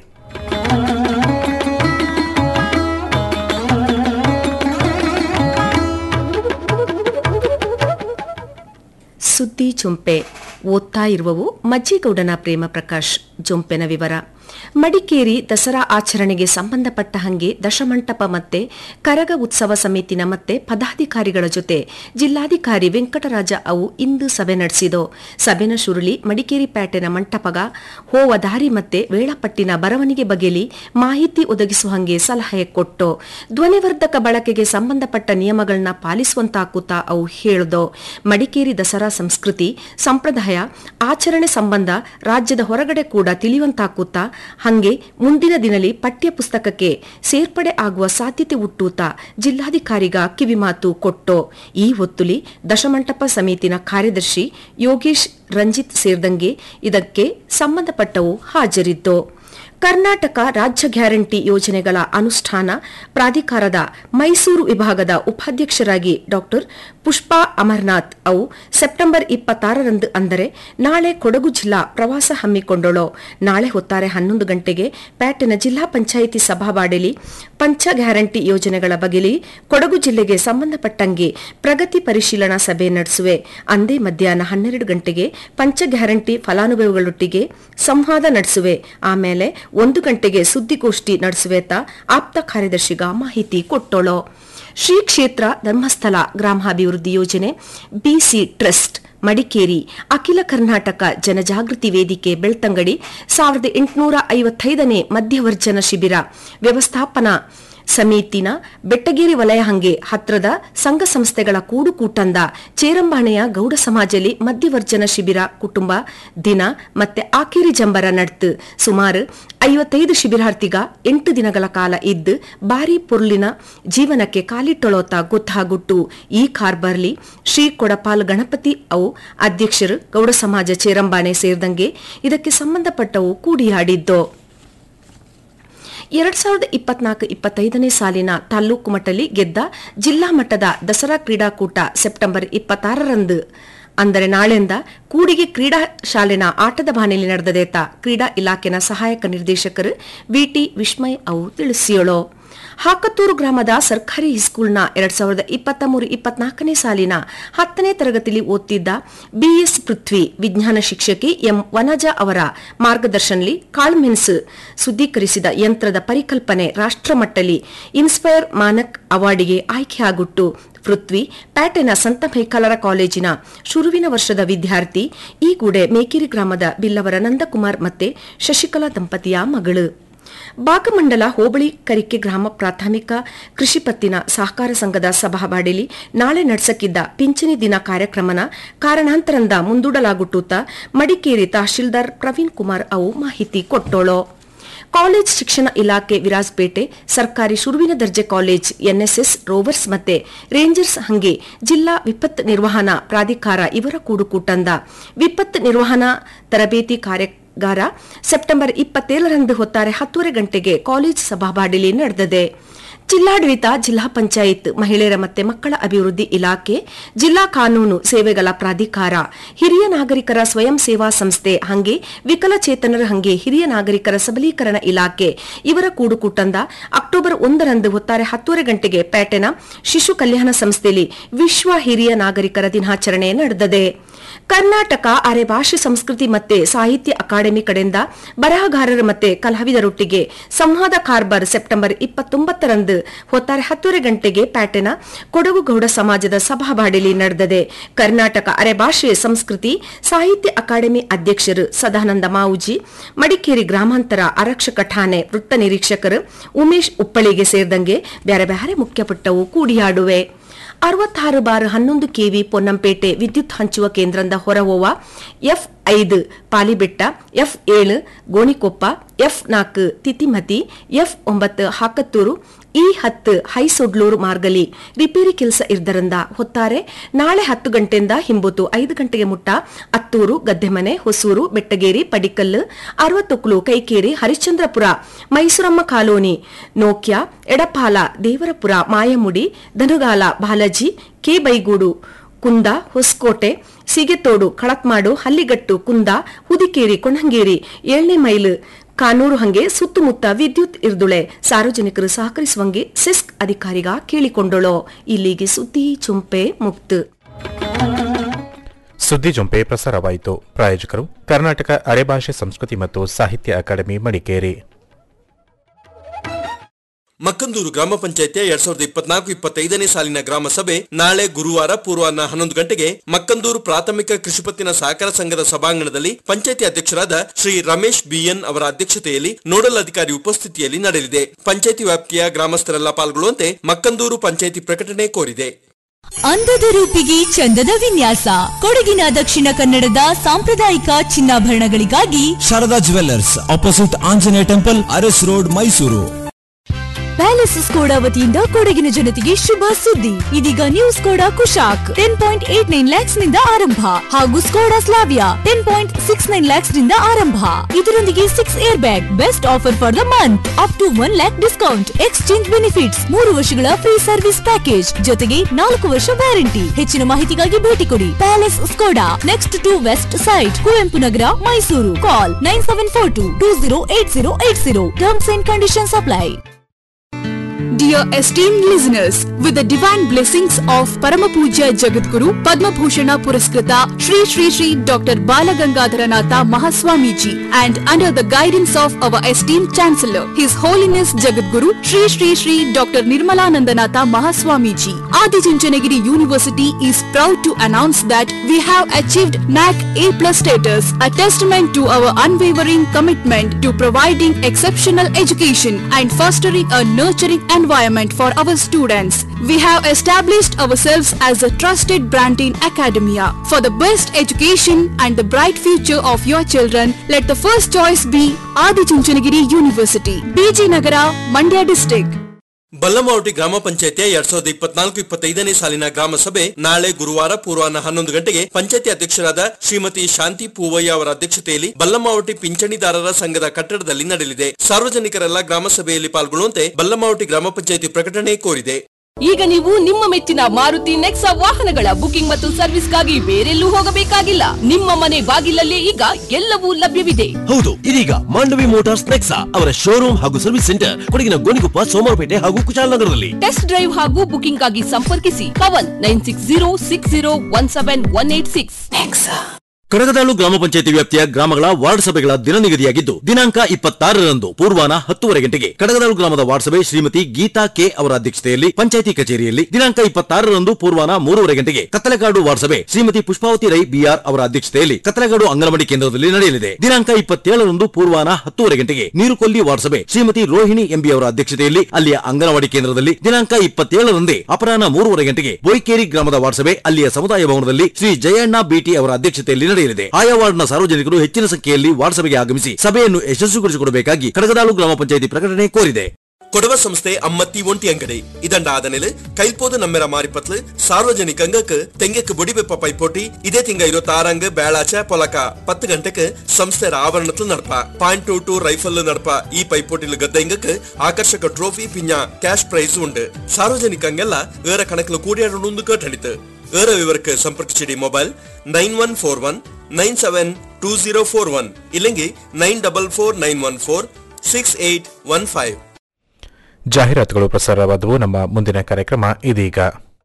ಸುದ್ದಿ ಜೊಂಪೆ ಓದ್ತಾ ಇರುವವು ಮಜ್ಜಿಗೌಡನ ಪ್ರೇಮ ಪ್ರಕಾಶ್ ಜೊಂಪೆನ ವಿವರ ಮಡಿಕೇರಿ ದಸರಾ ಆಚರಣೆಗೆ ಸಂಬಂಧಪಟ್ಟ ಹಂಗೆ ದಶಮಂಟಪ ಮತ್ತೆ ಕರಗ ಉತ್ಸವ ಸಮಿತಿನ ಮತ್ತೆ ಪದಾಧಿಕಾರಿಗಳ ಜೊತೆ ಜಿಲ್ಲಾಧಿಕಾರಿ ವೆಂಕಟರಾಜ ಅವು ಇಂದು ಸಭೆ ನಡೆಸಿದೋ ಸಭೆನ ಶುರುಳಿ ಮಡಿಕೇರಿ ಪೇಟೆನ ಮಂಟಪಗ ಹೋವ ದಾರಿ ಮತ್ತೆ ವೇಳಾಪಟ್ಟಿನ ಬರವಣಿಗೆ ಬಗೆಲಿ ಮಾಹಿತಿ ಒದಗಿಸುವ ಹಂಗೆ ಸಲಹೆ ಕೊಟ್ಟು ಧ್ವನಿವರ್ಧಕ ಬಳಕೆಗೆ ಸಂಬಂಧಪಟ್ಟ ನಿಯಮಗಳನ್ನ ಪಾಲಿಸುವಂತಾಕುತ್ತಾ ಅವು ಹೇಳ್ದೋ ಮಡಿಕೇರಿ ದಸರಾ ಸಂಸ್ಕೃತಿ ಸಂಪ್ರದಾಯ ಆಚರಣೆ ಸಂಬಂಧ ರಾಜ್ಯದ ಹೊರಗಡೆ ಕೂಡ ತಿಳಿಯುವಂತಾಕುತ್ತಾ ಹಂಗೆ ಮುಂದಿನ ದಿನಲಿ ಪಠ್ಯ ಪುಸ್ತಕಕ್ಕೆ ಸೇರ್ಪಡೆ ಆಗುವ ಸಾಧ್ಯತೆ ಹುಟ್ಟೂತ ಜಿಲ್ಲಾಧಿಕಾರಿಗ ಕಿವಿಮಾತು ಕೊಟ್ಟೋ ಈ ಹೊತ್ತುಲಿ ದಶಮಂಟಪ ಸಮಿತಿನ ಕಾರ್ಯದರ್ಶಿ ಯೋಗೇಶ್ ರಂಜಿತ್ ಸೇರಿದಂಗೆ ಇದಕ್ಕೆ ಸಂಬಂಧಪಟ್ಟವು ಹಾಜರಿದ್ದು ಕರ್ನಾಟಕ ರಾಜ್ಯ ಗ್ಯಾರಂಟಿ ಯೋಜನೆಗಳ ಅನುಷ್ಠಾನ ಪ್ರಾಧಿಕಾರದ ಮೈಸೂರು ವಿಭಾಗದ ಉಪಾಧ್ಯಕ್ಷರಾಗಿ ಡಾಕ್ಟರ್ ಪುಷ್ಪಾ ಅಮರ್ನಾಥ್ ಅವು ಸೆಪ್ಟೆಂಬರ್ ಇಪ್ಪತ್ತಾರರಂದು ಅಂದರೆ ನಾಳೆ ಕೊಡಗು ಜಿಲ್ಲಾ ಪ್ರವಾಸ ಹಮ್ಮಿಕೊಂಡಳು ನಾಳೆ ಹೊತ್ತಾರೆ ಹನ್ನೊಂದು ಗಂಟೆಗೆ ಪ್ಯಾಟಿನ ಜಿಲ್ಲಾ ಪಂಚಾಯಿತಿ ಸಭಾವಾಡಿಲಿ ಪಂಚ ಗ್ಯಾರಂಟಿ ಯೋಜನೆಗಳ ಬಗೆಲಿ ಕೊಡಗು ಜಿಲ್ಲೆಗೆ ಸಂಬಂಧಪಟ್ಟಂಗೆ ಪ್ರಗತಿ ಪರಿಶೀಲನಾ ಸಭೆ ನಡೆಸುವೆ ಅಂದೇ ಮಧ್ಯಾಹ್ನ ಹನ್ನೆರಡು ಗಂಟೆಗೆ ಪಂಚ ಗ್ಯಾರಂಟಿ ಫಲಾನುಭವಿಗಳೊಟ್ಟಿಗೆ ಸಂವಾದ ನಡೆಸುವೆ ಆಮೇಲೆ ಒಂದು ಗಂಟೆಗೆ ಸುದ್ದಿಗೋಷ್ಠಿ ನಡೆಸುವೇತ ಆಪ್ತ ಕಾರ್ಯದರ್ಶಿಗ ಮಾಹಿತಿ ಕೊಟ್ಟೋಳು ಶ್ರೀ ಕ್ಷೇತ್ರ ಧರ್ಮಸ್ಥಳ ಗ್ರಾಮಾಭಿವೃದ್ಧಿ ಯೋಜನೆ ಬಿಸಿ ಟ್ರಸ್ಟ್ ಮಡಿಕೇರಿ ಅಖಿಲ ಕರ್ನಾಟಕ ಜನಜಾಗೃತಿ ವೇದಿಕೆ ಬೆಳ್ತಂಗಡಿ ಸಾವಿರದ ಎಂಟುನೂರ ಐವತ್ತೈದನೇ ಮಧ್ಯವರ್ಜನ ಶಿಬಿರ ವ್ಯವಸ್ಥಾಪನಾ ಸಮಿತಿನ ಬೆಟ್ಟಗೇರಿ ವಲಯ ಹಂಗೆ ಹತ್ರದ ಸಂಘ ಸಂಸ್ಥೆಗಳ ಕೂಡುಕೂಟಂದ ಚೇರಂಬಾಣೆಯ ಗೌಡ ಸಮಾಜಲಿ ಮಧ್ಯವರ್ಜನ ಶಿಬಿರ ಕುಟುಂಬ ದಿನ ಮತ್ತೆ ಆಕೇರಿ ಜಂಬರ ನಡ್ತು ಸುಮಾರು ಐವತ್ತೈದು ಶಿಬಿರಾರ್ಥಿಗ ಎಂಟು ದಿನಗಳ ಕಾಲ ಇದ್ದು ಬಾರಿ ಪೊರ್ಲಿನ ಜೀವನಕ್ಕೆ ಕಾಲಿಟ್ಟೊಳೋತ ಗೊತ್ತಾಗುಟ್ಟು ಈ ಕಾರ್ಬರ್ಲಿ ಶ್ರೀ ಕೊಡಪಾಲ್ ಗಣಪತಿ ಅವು ಅಧ್ಯಕ್ಷರು ಗೌಡ ಸಮಾಜ ಚೇರಂಬಾಣೆ ಸೇರಿದಂಗೆ ಇದಕ್ಕೆ ಸಂಬಂಧಪಟ್ಟವು ಕೂಡಿಯಾಡಿದ್ದು ಎರಡ್ ಸಾವಿರದ ಇಪ್ಪತ್ನಾಲ್ಕು ಇಪ್ಪತ್ತೈದನೇ ಸಾಲಿನ ತಾಲ್ಲೂಕು ಮಟ್ಟದಲ್ಲಿ ಗೆದ್ದ ಜಿಲ್ಲಾ ಮಟ್ಟದ ದಸರಾ ಕ್ರೀಡಾಕೂಟ ಸೆಪ್ಟೆಂಬರ್ ಇಪ್ಪತ್ತಾರರಂದು ಅಂದರೆ ನಾಳೆಯಿಂದ ಕೂಡಿಗೆ ಕ್ರೀಡಾ ಶಾಲೆನ ಆಟದ ಬಾನೆಯಲ್ಲಿ ನಡೆದದೇತ ಕ್ರೀಡಾ ಇಲಾಖೆನ ಸಹಾಯಕ ನಿರ್ದೇಶಕರು ವಿಟಿ ವಿಸ್ಮಯ್ ಅವು ತಿಳಿಸಿಯೋಳು ಹಾಕತ್ತೂರು ಗ್ರಾಮದ ಸರ್ಕಾರಿ ಹೈಸ್ಕೂಲ್ನ ಎರಡ್ ಸಾವಿರದ ಇಪ್ಪತ್ತ ಮೂರು ಇಪ್ಪತ್ನಾಲ್ಕನೇ ಸಾಲಿನ ಹತ್ತನೇ ತರಗತಿಯಲ್ಲಿ ಓದ್ತಿದ್ದ ಬಿಎಸ್ ಪೃಥ್ವಿ ವಿಜ್ಞಾನ ಶಿಕ್ಷಕಿ ಎಂ ವನಜಾ ಅವರ ಮಾರ್ಗದರ್ಶನದಲ್ಲಿ ಕಾಳ್ಮೆನ್ಸ್ ಶುದ್ಧೀಕರಿಸಿದ ಯಂತ್ರದ ಪರಿಕಲ್ಪನೆ ರಾಷ್ಟ್ರಮಟ್ಟಲಿ ಇನ್ಸ್ಪೈರ್ ಮಾನಕ್ ಅವಾರ್ಡಿಗೆ ಆಯ್ಕೆಯಾಗುಟ್ಟು ಪೃಥ್ವಿ ಪ್ಯಾಟೆನ ಸಂತ ಮೇಕಲರ ಕಾಲೇಜಿನ ಶುರುವಿನ ವರ್ಷದ ವಿದ್ಯಾರ್ಥಿ ಈ ಗೂಡೆ ಮೇಕಿರಿ ಗ್ರಾಮದ ಬಿಲ್ಲವರ ನಂದಕುಮಾರ್ ಮತ್ತೆ ಶಶಿಕಲಾ ದಂಪತಿಯ ಮಗಳು ಭಾಗಮಂಡಲ ಹೋಬಳಿ ಕರಿಕೆ ಗ್ರಾಮ ಪ್ರಾಥಮಿಕ ಕೃಷಿ ಪತ್ತಿನ ಸಹಕಾರ ಸಂಘದ ಸಭಾವಾಡಿಲಿ ನಾಳೆ ನಡೆಸಕ್ಕಿದ್ದ ಪಿಂಚಣಿ ದಿನ ಕಾರ್ಯಕ್ರಮನ ಕಾರಣಾಂತರಂದ ಮುಂದೂಡಲಾಗುಟ್ಟುತ್ತ ಮಡಿಕೇರಿ ತಹಶೀಲ್ದಾರ್ ಪ್ರವೀಣ್ ಕುಮಾರ್ ಅವು ಮಾಹಿತಿ ಕೊಟ್ಟೋಳು ಕಾಲೇಜ್ ಶಿಕ್ಷಣ ಇಲಾಖೆ ವಿರಾಜಪೇಟೆ ಸರ್ಕಾರಿ ಶುರುವಿನ ದರ್ಜೆ ಕಾಲೇಜ್ ಎನ್ಎಸ್ಎಸ್ ರೋವರ್ಸ್ ಮತ್ತೆ ರೇಂಜರ್ಸ್ ಹಂಗೆ ಜಿಲ್ಲಾ ವಿಪತ್ತು ನಿರ್ವಹಣಾ ಪ್ರಾಧಿಕಾರ ಇವರ ಕೂಡುಕೂಟಂದ ವಿಪತ್ತು ನಿರ್ವಹಣಾ ತರಬೇತಿ ಕಾರ್ಯಾಗಾರ ಸೆಪ್ಟೆಂಬರ್ ಇಪ್ಪತ್ತೇಳರಂದು ಹೊತ್ತಾರೆ ಹತ್ತೂವರೆ ಗಂಟೆಗೆ ಕಾಲೇಜ್ ಸಭಾವಾಡಿಲಿ ನಡೆದಿದೆ ಜಿಲ್ಲಾಡಳಿತ ಜಿಲ್ಲಾ ಪಂಚಾಯತ್ ಮಹಿಳೆಯರ ಮತ್ತೆ ಮಕ್ಕಳ ಅಭಿವೃದ್ಧಿ ಇಲಾಖೆ ಜಿಲ್ಲಾ ಕಾನೂನು ಸೇವೆಗಳ ಪ್ರಾಧಿಕಾರ ಹಿರಿಯ ನಾಗರಿಕರ ಸ್ವಯಂ ಸೇವಾ ಸಂಸ್ಥೆ ಹಂಗೆ ವಿಕಲಚೇತನರ ಹಂಗೆ ಹಿರಿಯ ನಾಗರಿಕರ ಸಬಲೀಕರಣ ಇಲಾಖೆ ಇವರ ಕೂಡುಕೂಟಂದ ಅಕ್ಟೋಬರ್ ಒಂದರಂದು ಹೊತ್ತಾರೆ ಹತ್ತೂವರೆ ಗಂಟೆಗೆ ಪ್ಯಾಟೆನ ಶಿಶು ಕಲ್ಯಾಣ ಸಂಸ್ಥೆಯಲ್ಲಿ ವಿಶ್ವ ಹಿರಿಯ ನಾಗರಿಕರ ದಿನಾಚರಣೆ ನಡೆದಿದೆ ಕರ್ನಾಟಕ ಅರೆ ಭಾಷೆ ಸಂಸ್ಕೃತಿ ಮತ್ತೆ ಸಾಹಿತ್ಯ ಅಕಾಡೆಮಿ ಕಡೆಯಿಂದ ಬರಹಗಾರರು ಮತ್ತೆ ಕಲಾವಿದರೊಟ್ಟಿಗೆ ಸಂವಾದ ಕಾರ್ಬಾರ್ ಸೆಪ್ಟೆಂಬರ್ ಇಪ್ಪತ್ತೊಂಬತ್ತರಂದು ಹೊತ್ತಾರೆ ಹತ್ತೂವರೆ ಗಂಟೆಗೆ ಪ್ಯಾಟೆನ ಕೊಡಗು ಗೌಡ ಸಮಾಜದ ಸಭಾವಾಡಿಲಿ ನಡೆದಿದೆ ಕರ್ನಾಟಕ ಅರೆ ಭಾಷೆ ಸಂಸ್ಕೃತಿ ಸಾಹಿತ್ಯ ಅಕಾಡೆಮಿ ಅಧ್ಯಕ್ಷರು ಸದಾನಂದ ಮಾವುಜಿ ಮಡಿಕೇರಿ ಗ್ರಾಮಾಂತರ ಆರಕ್ಷಕ ಠಾಣೆ ವೃತ್ತ ನಿರೀಕ್ಷಕರು ಉಮೇಶ್ ಉಪ್ಪಳಿಗೆ ಸೇರಿದಂಗೆ ಬ್ಯಾರೆ ಬ್ಯಾರೆ ಮುಖ್ಯಪಟ್ಟವು ಕೂಡಿಯಾಡುವೆ ಅರವತ್ತಾರು ಬಾರ್ ಹನ್ನೊಂದು ಕೆವಿ ಪೊನ್ನಂಪೇಟೆ ವಿದ್ಯುತ್ ಹಂಚುವ ಕೇಂದ್ರದಿಂದ ಹೊರಹೋವ ಎಫ್ ಐದು ಪಾಲಿಬೆಟ್ಟ ಎಫ್ ಏಳು ಗೋಣಿಕೊಪ್ಪ ಎಫ್ ನಾಲ್ಕು ತಿತಿಮತಿ ಎಫ್ ಒಂಬತ್ತು ಹಾಕತ್ತೂರು ಇ ಹತ್ತು ಹೈಸೊಡ್ಲೂರು ಮಾರ್ಗಲಿ ರಿಪೇರಿ ಕೆಲಸ ಇರ್ದರಿಂದ ಹೊತ್ತಾರೆ ನಾಳೆ ಹತ್ತು ಗಂಟೆಯಿಂದ ಹಿಂಬುತ್ತು ಐದು ಗಂಟೆಗೆ ಮುಟ್ಟ ಅತ್ತೂರು ಗದ್ದೆಮನೆ ಹೊಸೂರು ಬೆಟ್ಟಗೇರಿ ಪಡಿಕಲ್ಲು ಅರವತ್ತೊಕ್ಲು ಕೈಕೇರಿ ಹರಿಶ್ಚಂದ್ರಪುರ ಮೈಸೂರಮ್ಮ ಕಾಲೋನಿ ನೋಕ್ಯ ಎಡಪಾಲ ದೇವರಪುರ ಮಾಯಮುಡಿ ಧನುಗಾಲ ಬಾಲಾಜಿ ಕೆ ಬೈಗೂಡು ಕುಂದ ಹೊಸಕೋಟೆ ಸೀಗೆತೋಡು ಕಳತ್ಮಾಡು ಹಲ್ಲಿಗಟ್ಟು ಕುಂದ ಹುದಿಕೇರಿ ಕೊಣಂಗೇರಿ ಏಳನೇ ಮೈಲು ಕಾನೂರು ಹಂಗೆ ಸುತ್ತಮುತ್ತ ವಿದ್ಯುತ್ ಇರ್ದುಳೆ ಸಾರ್ವಜನಿಕರು ಸಹಕರಿಸುವಂಗೆ ಸಿಸ್ಕ್ ಅಧಿಕಾರಿಗ ಕೇಳಿಕೊಂಡಳೋ ಇಲ್ಲಿಗೆ ಸುದ್ದಿ ಚುಂಪೆ ಮುಕ್ತು ಸುದ್ದಿ ಜೊಂಪೆ ಪ್ರಸಾರವಾಯಿತು ಪ್ರಾಯೋಜಕರು ಕರ್ನಾಟಕ ಅರೆಭಾಷೆ ಸಂಸ್ಕೃತಿ ಮತ್ತು ಸಾಹಿತ್ಯ ಅಕಾಡೆಮಿ ಮಡಿಕೇರಿ ಮಕ್ಕಂದೂರು ಗ್ರಾಮ ಪಂಚಾಯತಿಯ ಎರಡ್ ಸಾವಿರದ ಇಪ್ಪತ್ನಾಲ್ಕು ಇಪ್ಪತ್ತೈದನೇ ಸಾಲಿನ ಗ್ರಾಮ ಸಭೆ ನಾಳೆ ಗುರುವಾರ ಪೂರ್ವಾಹ್ನ ಹನ್ನೊಂದು ಗಂಟೆಗೆ ಮಕ್ಕಂದೂರು ಪ್ರಾಥಮಿಕ ಕೃಷಿಪತ್ತಿನ ಸಹಕಾರ ಸಂಘದ ಸಭಾಂಗಣದಲ್ಲಿ ಪಂಚಾಯತಿ ಅಧ್ಯಕ್ಷರಾದ ಶ್ರೀ ರಮೇಶ್ ಬಿಎನ್ ಅವರ ಅಧ್ಯಕ್ಷತೆಯಲ್ಲಿ ನೋಡಲ್ ಅಧಿಕಾರಿ ಉಪಸ್ಥಿತಿಯಲ್ಲಿ ನಡೆಯಲಿದೆ ಪಂಚಾಯತಿ ವ್ಯಾಪ್ತಿಯ ಗ್ರಾಮಸ್ಥರೆಲ್ಲ ಪಾಲ್ಗೊಳ್ಳುವಂತೆ ಮಕ್ಕಂದೂರು ಪಂಚಾಯತಿ ಪ್ರಕಟಣೆ ಕೋರಿದೆ ಅಂದದ ರೂಪಿಗೆ ಚಂದದ ವಿನ್ಯಾಸ ಕೊಡಗಿನ ದಕ್ಷಿಣ ಕನ್ನಡದ ಸಾಂಪ್ರದಾಯಿಕ ಚಿನ್ನಾಭರಣಗಳಿಗಾಗಿ Sharada jewellers opposite Anjaneya temple Aras road Mysuru palace Skoda ವತಿಯಿಂದ ಕೊಡಗಿನ ಜನತೆಗೆ ಶುಭ ಸುದ್ದಿ ಇದೀಗ new Skoda Kushaq ten point eight nine ಲ್ಯಾಕ್ಸ್ ನಿಂದ ಆರಂಭ ಹಾಗೂ Skoda Slavia ten point six nine ಲ್ಯಾಕ್ಸ್ ನಿಂದ ಆರಂಭ ಇದರೊಂದಿಗೆ six airbag best offer for the month up to one lakh discount exchange benefits ಮೂರು ವರ್ಷಗಳ ಫ್ರೀ ಸರ್ವಿಸ್ ಪ್ಯಾಕೇಜ್ ಜೊತೆಗೆ ನಾಲ್ಕು ವರ್ಷ ವ್ಯಾರಂಟಿ ಹೆಚ್ಚಿನ ಮಾಹಿತಿಗಾಗಿ ಭೇಟಿ ಕೊಡಿ palace Skoda next to west side Kuvempu Nagar Mysuru call nine seven four two two zero eight zero eight zero terms and conditions apply Dear esteemed listeners, with the divine blessings of Paramapuja Jagadguru, Padma Bhushana Puraskrita, Sri Sri Sri Dr. Balagangadharanatha Mahaswamiji, and under the guidance of our esteemed Chancellor, His Holiness Jagadguru, Sri Sri Sri Dr. Nirmalanandanatha Mahaswamiji, Adi Chinchanagiri University is proud to announce that we have achieved NAC A plus status, a testament to our unwavering commitment to providing exceptional education and fostering a nurturing environment for our students. We have established ourselves as a trusted brand in academia. For the best education and the bright future of your children, let the first choice be Adi Chunchanagiri University, BG Nagara, Mandya district. Ballamavati ಗ್ರಾಮ ಪಂಚಾಯತಿಯ ಎರಡ್ ಸಾವಿರದ ಇಪ್ಪತ್ನಾಲ್ಕು ಇಪ್ಪತ್ತೈದನೇ ಸಾಲಿನ ಗ್ರಾಮ ಸಭೆ ನಾಳೆ ಗುರುವಾರ ಪೂರ್ವಾಹ್ನ ಹನ್ನೊಂದು ಗಂಟೆಗೆ ಪಂಚಾಯತಿ ಅಧ್ಯಕ್ಷರಾದ ಶ್ರೀಮತಿ ಶಾಂತಿ ಪೂವಯ್ಯ ಅವರ ಅಧ್ಯಕ್ಷತೆಯಲ್ಲಿ ಬಲ್ಲಮಾವಟಿ ಪಿಂಚಣಿದಾರರ ಸಂಘದ ಕಟ್ಟಡದಲ್ಲಿ ನಡೆಯಲಿದೆ ಸಾರ್ವಜನಿಕರೆಲ್ಲ ಗ್ರಾಮ ಸಭೆಯಲ್ಲಿ ಪಾಲ್ಗೊಳ್ಳುವಂತೆ ಬಲ್ಲಮಾವಟಿ ಗ್ರಾಮ ಪಂಚಾಯತಿ ಪ್ರಕಟಣೆ ಕೋರಿದೆ ಈಗ ನೀವು ನಿಮ್ಮ ಮೆಚ್ಚಿನ ಮಾರುತಿ ನೆಕ್ಸಾ ವಾಹನಗಳ ಬುಕಿಂಗ್ ಮತ್ತು ಸರ್ವಿಸ್ಗಾಗಿ ಬೇರೆಲ್ಲೂ ಹೋಗಬೇಕಾಗಿಲ್ಲ ನಿಮ್ಮ ಮನೆ ಬಾಗಿಲಲ್ಲೇ ಈಗ ಎಲ್ಲವೂ ಲಭ್ಯವಿದೆ ಹೌದು ಇದೀಗ ಮಾಂಡವಿ ಮೋಟಾರ್ಸ್ ನೆಕ್ಸಾ ಅವರ ಶೋರೂಮ್ ಹಾಗೂ ಸರ್ವಿಸ್ ಸೆಂಟರ್ ಕೊಡಗಿನ ಗೋಣಿಕೊಪ್ಪ ಸೋಮವಾರಪೇಟೆ ಹಾಗೂ ಕುಶಾಲನಗರದಲ್ಲಿ ಟೆಸ್ಟ್ ಡ್ರೈವ್ ಹಾಗೂ ಬುಕಿಂಗ್ ಆಗಿ ಸಂಪರ್ಕಿಸಿ Pavan nine six zero six zero one seven one eight six Kadagadalu ಗ್ರಾಮ ಪಂಚಾಯತಿ ವ್ಯಾಪ್ತಿಯ ಗ್ರಾಮಗಳ ವಾರ್ಡ್ ಸಭೆಗಳ ದಿನ ನಿಗದಿಯಾಗಿದ್ದು ದಿನಾಂಕ ಇಪ್ಪತ್ತಾರರಂದು ಪೂರ್ವಾನ ಹತ್ತುವರೆ ಗಂಟೆಗೆ ಕಡಗದಾಳು ಗ್ರಾಮದ ವಾರ್ಡ್ ಸಭೆ ಶ್ರೀಮತಿ ಗೀತಾ ಕೆ ಅವರ ಅಧ್ಯಕ್ಷತೆಯಲ್ಲಿ ಪಂಚಾಯತಿ ಕಚೇರಿಯಲ್ಲಿ ದಿನಾಂಕ ಇಪ್ಪತ್ತಾರರಂದು ಪೂರ್ವಾನ ಮೂರುವರೆ ಗಂಟೆಗೆ ಕತ್ತಲೆಕಾಡು ವಾರ್ಡ್ ಸಭೆ ಶ್ರೀಮತಿ ಪುಷ್ಪಾವತಿ ರೈ ಬಿಆರ್ ಅವರ ಅಧ್ಯಕ್ಷತೆಯಲ್ಲಿ ಕತ್ತಲೆಕಾಡು ಅಂಗನವಾಡಿ ಕೇಂದ್ರದಲ್ಲಿ ನಡೆಯಲಿದೆ ದಿನಾಂಕ ಇಪ್ಪತ್ತೇಳರಂದು ಪೂರ್ವಾನ ಹತ್ತುವರೆ ಗಂಟೆಗೆ ನೀರುಕೊಲ್ಲಿ ವಾರ್ಡ್ ಸಭೆ ಶ್ರೀಮತಿ ರೋಹಿಣಿ ಎಂಬಿ ಅವರ ಅಧ್ಯಕ್ಷತೆಯಲ್ಲಿ ಅಲ್ಲಿಯ ಅಂಗನವಾಡಿ ಕೇಂದ್ರದಲ್ಲಿ ದಿನಾಂಕ ಇಪ್ಪತ್ತೇಳರಂದೇ ಅಪರಾಹ್ನ ಮೂರುವರೆ ಗಂಟೆಗೆ ಬೋಯ್ಕೇರಿ ಗ್ರಾಮದ ವಾರ್ಡ್ ಸಭೆ ಅಲ್ಲಿಯ ಸಮುದಾಯ ಭವನದಲ್ಲಿ ಶ್ರೀ ಜಯಣ್ಣ ಬಿಟಿ ಅವರ ಅಧ್ಯಕ್ಷತೆಯಲ್ಲಿ ನಡೆಯಲಿದೆ ಆಯಾ ವಾರ್ಡ್ನ ಸಾರ್ವಜನಿಕರು ಹೆಚ್ಚಿನ ಸಂಖ್ಯೆಯಲ್ಲಿ ವಾರ್ಡ್ ಸಭೆಗೆ ಆಗಮಿಸಿ ಸಭೆಯನ್ನು ಯಶಸ್ವಿಗೊಳಿಸಿಕೊಡಬೇಕಾಗಿ ಕಡಗದಾಳು ಗ್ರಾಮ ಪಂಚಾಯತಿ ಪ್ರಕಟಣೆ ಕೋರಿದೆ ಕೊಡವ ಸಂಸ್ಥೆ ಅಮ್ಮತ್ತಿ ಒಂಟಿ ಅಂಗಡಿ ಇದണ്ട ಆದನೆಲ್ ಕೈಲ್ಪೋದು ನಮ್ಮೆರ ಮಾರಿಪತ್ಲು ಸಾರ್ವಜನಿಕಂಗಕ್ ತೆಂಗಕ್ ಬೊಡಿಬೆಪ್ಪ ಪೈಪೋಟಿ ಇದೇ ತಿಂಗ ഇരുപത്തി ಬೇಳಾಚ ಪೊಲಕ ಪತ್ತು ಗಂಟೆಕ್ ಸಂಸ್ಥೆರ ಆವರಣത്തിൽ നടപ്പ ಪಾಯಿಂಟ್ ಟು ಟು ರೈಫಲ್ നടപ്പ ಈ ಪೈಪೋಟಿಲ್ ಗದ್ದೆಂಗಕ್ ಆಕರ್ಷಕ ಟ್ರೋಫಿ ಪಿಂಜ ಕ್ಯಾಶ್ ಪ್ರೈಸ್ ಉಂಡು ಸಾರ್ವಜನಿಕಂಗೆಲ್ಲ ಏರ ಕಣಕ್ಲು ಕೂಡಿಯಾಡೊಂದು ಕೇಟಣಿತು ಏರ ವಿವರಕ್ಕೆ ಸಂಪರ್ಕಿಸಿಡಿ mobile nine one four one nine seven two zero four one ಇಲ್ಲಂಗಿ nine double four nine one four six eight one five ಜಾಹೀರಾತುಗಳು ಪ್ರಸಾರವಾದವು ನಮ್ಮ ಮುಂದಿನ ಕಾರ್ಯಕ್ರಮ ಇದೀಗ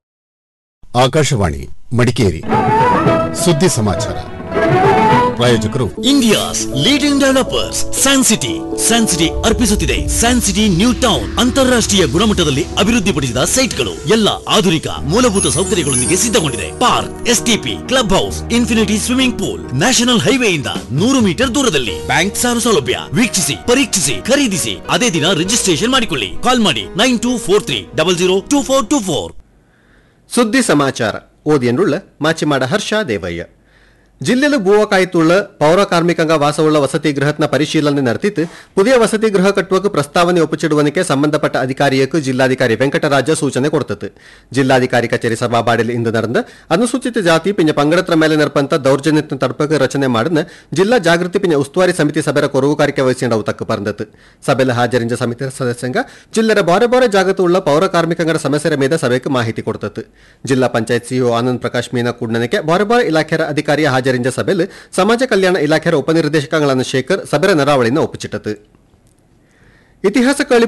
ಆಕಾಶವಾಣಿ ಮಡಿಕೇರಿ ಸುದ್ದಿ ಸಮಾಚಾರ ಪ್ರಾಯೋಜಕರು India's leading developers San City San City ಅರ್ಪಿಸುತ್ತಿದೆ ಸ್ಯಾನ್ ಸಿಟಿ ನ್ಯೂ ಟೌನ್ ಅಂತಾರಾಷ್ಟ್ರೀಯ ಗುಣಮಟ್ಟದಲ್ಲಿ ಅಭಿವೃದ್ಧಿಪಡಿಸಿದ ಸೈಟ್ಗಳು ಎಲ್ಲ ಆಧುನಿಕ ಮೂಲಭೂತ ಸೌಕರ್ಯಗಳೊಂದಿಗೆ ಸಿದ್ಧಗೊಂಡಿದೆ park STP club house infinity swimming pool national ಹೈವೇಯಿಂದ ನೂರು ಮೀಟರ್ ದೂರದಲ್ಲಿ ಬ್ಯಾಂಕ್ ಸಾಲ ಸೌಲಭ್ಯ ವೀಕ್ಷಿಸಿ ಪರೀಕ್ಷಿಸಿ ಖರೀದಿಸಿ ಅದೇ ದಿನ ರಿಜಿಸ್ಟ್ರೇಷನ್ ಮಾಡಿಕೊಳ್ಳಿ ಕಾಲ್ ಮಾಡಿ nine two four three double zero two four two four ಸುದ್ದಿ ಸಮಾಚಾರ ಓದಿಯನ್ನುಳ್ಳ ಮಾಚಿಮಾಡ ಹರ್ಷ ದೇವಯ್ಯ ജില്ലയിലെ ഭൂവക്കായത്തുള്ള പൗര കാർമികംഗ വാസമുള്ള വസതി ഗൃഹത്തിന് പരിശീലനം നടത്തിയിട്ട് പുതിയ വസതി ഗൃഹ കെട്ടുവക്ക് പ്രസ്താവನೆ ಒಪ್ಪಿಚಿಡುವನಿಗೆ ಸಂಬಂಧಪಟ್ಟ ಅಧಿಕಾರಿಯಕ್ಕೆ ಜಿಲ್ಲಾಧಿಕಾರಿ ವೆಂಕಟರಾಜ ಸೂಚನೆ ಕೊಡ್ತತ್ತು ಜಿಲ್ಲಾಧಿಕಾರಿ ಕಚೇರಿ ಸಭಾಬಾಡಿಲಿ ಇಂದು ನಡೆದ ಅನುಸೂಚಿತ ಜಾತಿ ಪಿಂಜ ಪಂಗಡತ್ರ ಮೇಲೆ ನಿರ್ಪಂತ ದೌರ್ಜನ್ಯത്തിന് ತಡಪಕ್ಕೆ ರಚನೆ ಮಾಡಿದ ಜಿಲ್ಲಾ ಜಾಗೃತಿ ಪಿಂಜ ಉಸ್ತುವಾರಿ ಸಮಿತಿ ಸಭೆರ ಕೊರವುಕಾರಿಕೆ ವಹಿಸಿಂಡವು ತಕ್ಕ ಪರಂದತ್ತು ಸಭೆಯಲ್ಲಿ ಹಾಜರಿಂಜ ಸಮಿತಿ ಸದಸ್ಯಂಗ ಜಿಲ್ಲೆರ ಬಾರೆ ಬಾರೆ ಜಾಗത്തുള്ള ಪೌರ ಕಾರ್ಮಿಕಂಗರ ಸಮಸ್ಯೆರ ಮೇಲೆ ಸಭೆಗೆ ಮಾಹಿತಿ ಕೊಡ್ತತ್ತು ಜಿಲ್ಲಾ ಪಂಚಾಯತ್ ಸಿಇಒ ಆನಂದ್ ಪ್ರಕಾಶ್ ಮೀನಾ ಕುಡ್ನನಿಕೆ ಬಾರೆ ಬಾರೆ ಇಲಾಖೆಯ ಅಧಿಕಾರಿಯ ಹಾಜರಿಂಜ ಸಭೆಯಲ್ಲಿ ಸಮಾಜ ಕಲ್ಯಾಣ ಇಲಾಖೆಯ ಉಪನಿರ್ದೇಶಕಗಳನ್ನು ಶೇಖರ್ ಸಭೆರ ನರಾವಳಿನ ಒಪ್ಪಿಚಿಟ್ಟತು ಇತಿಹಾಸ ಕಳಿ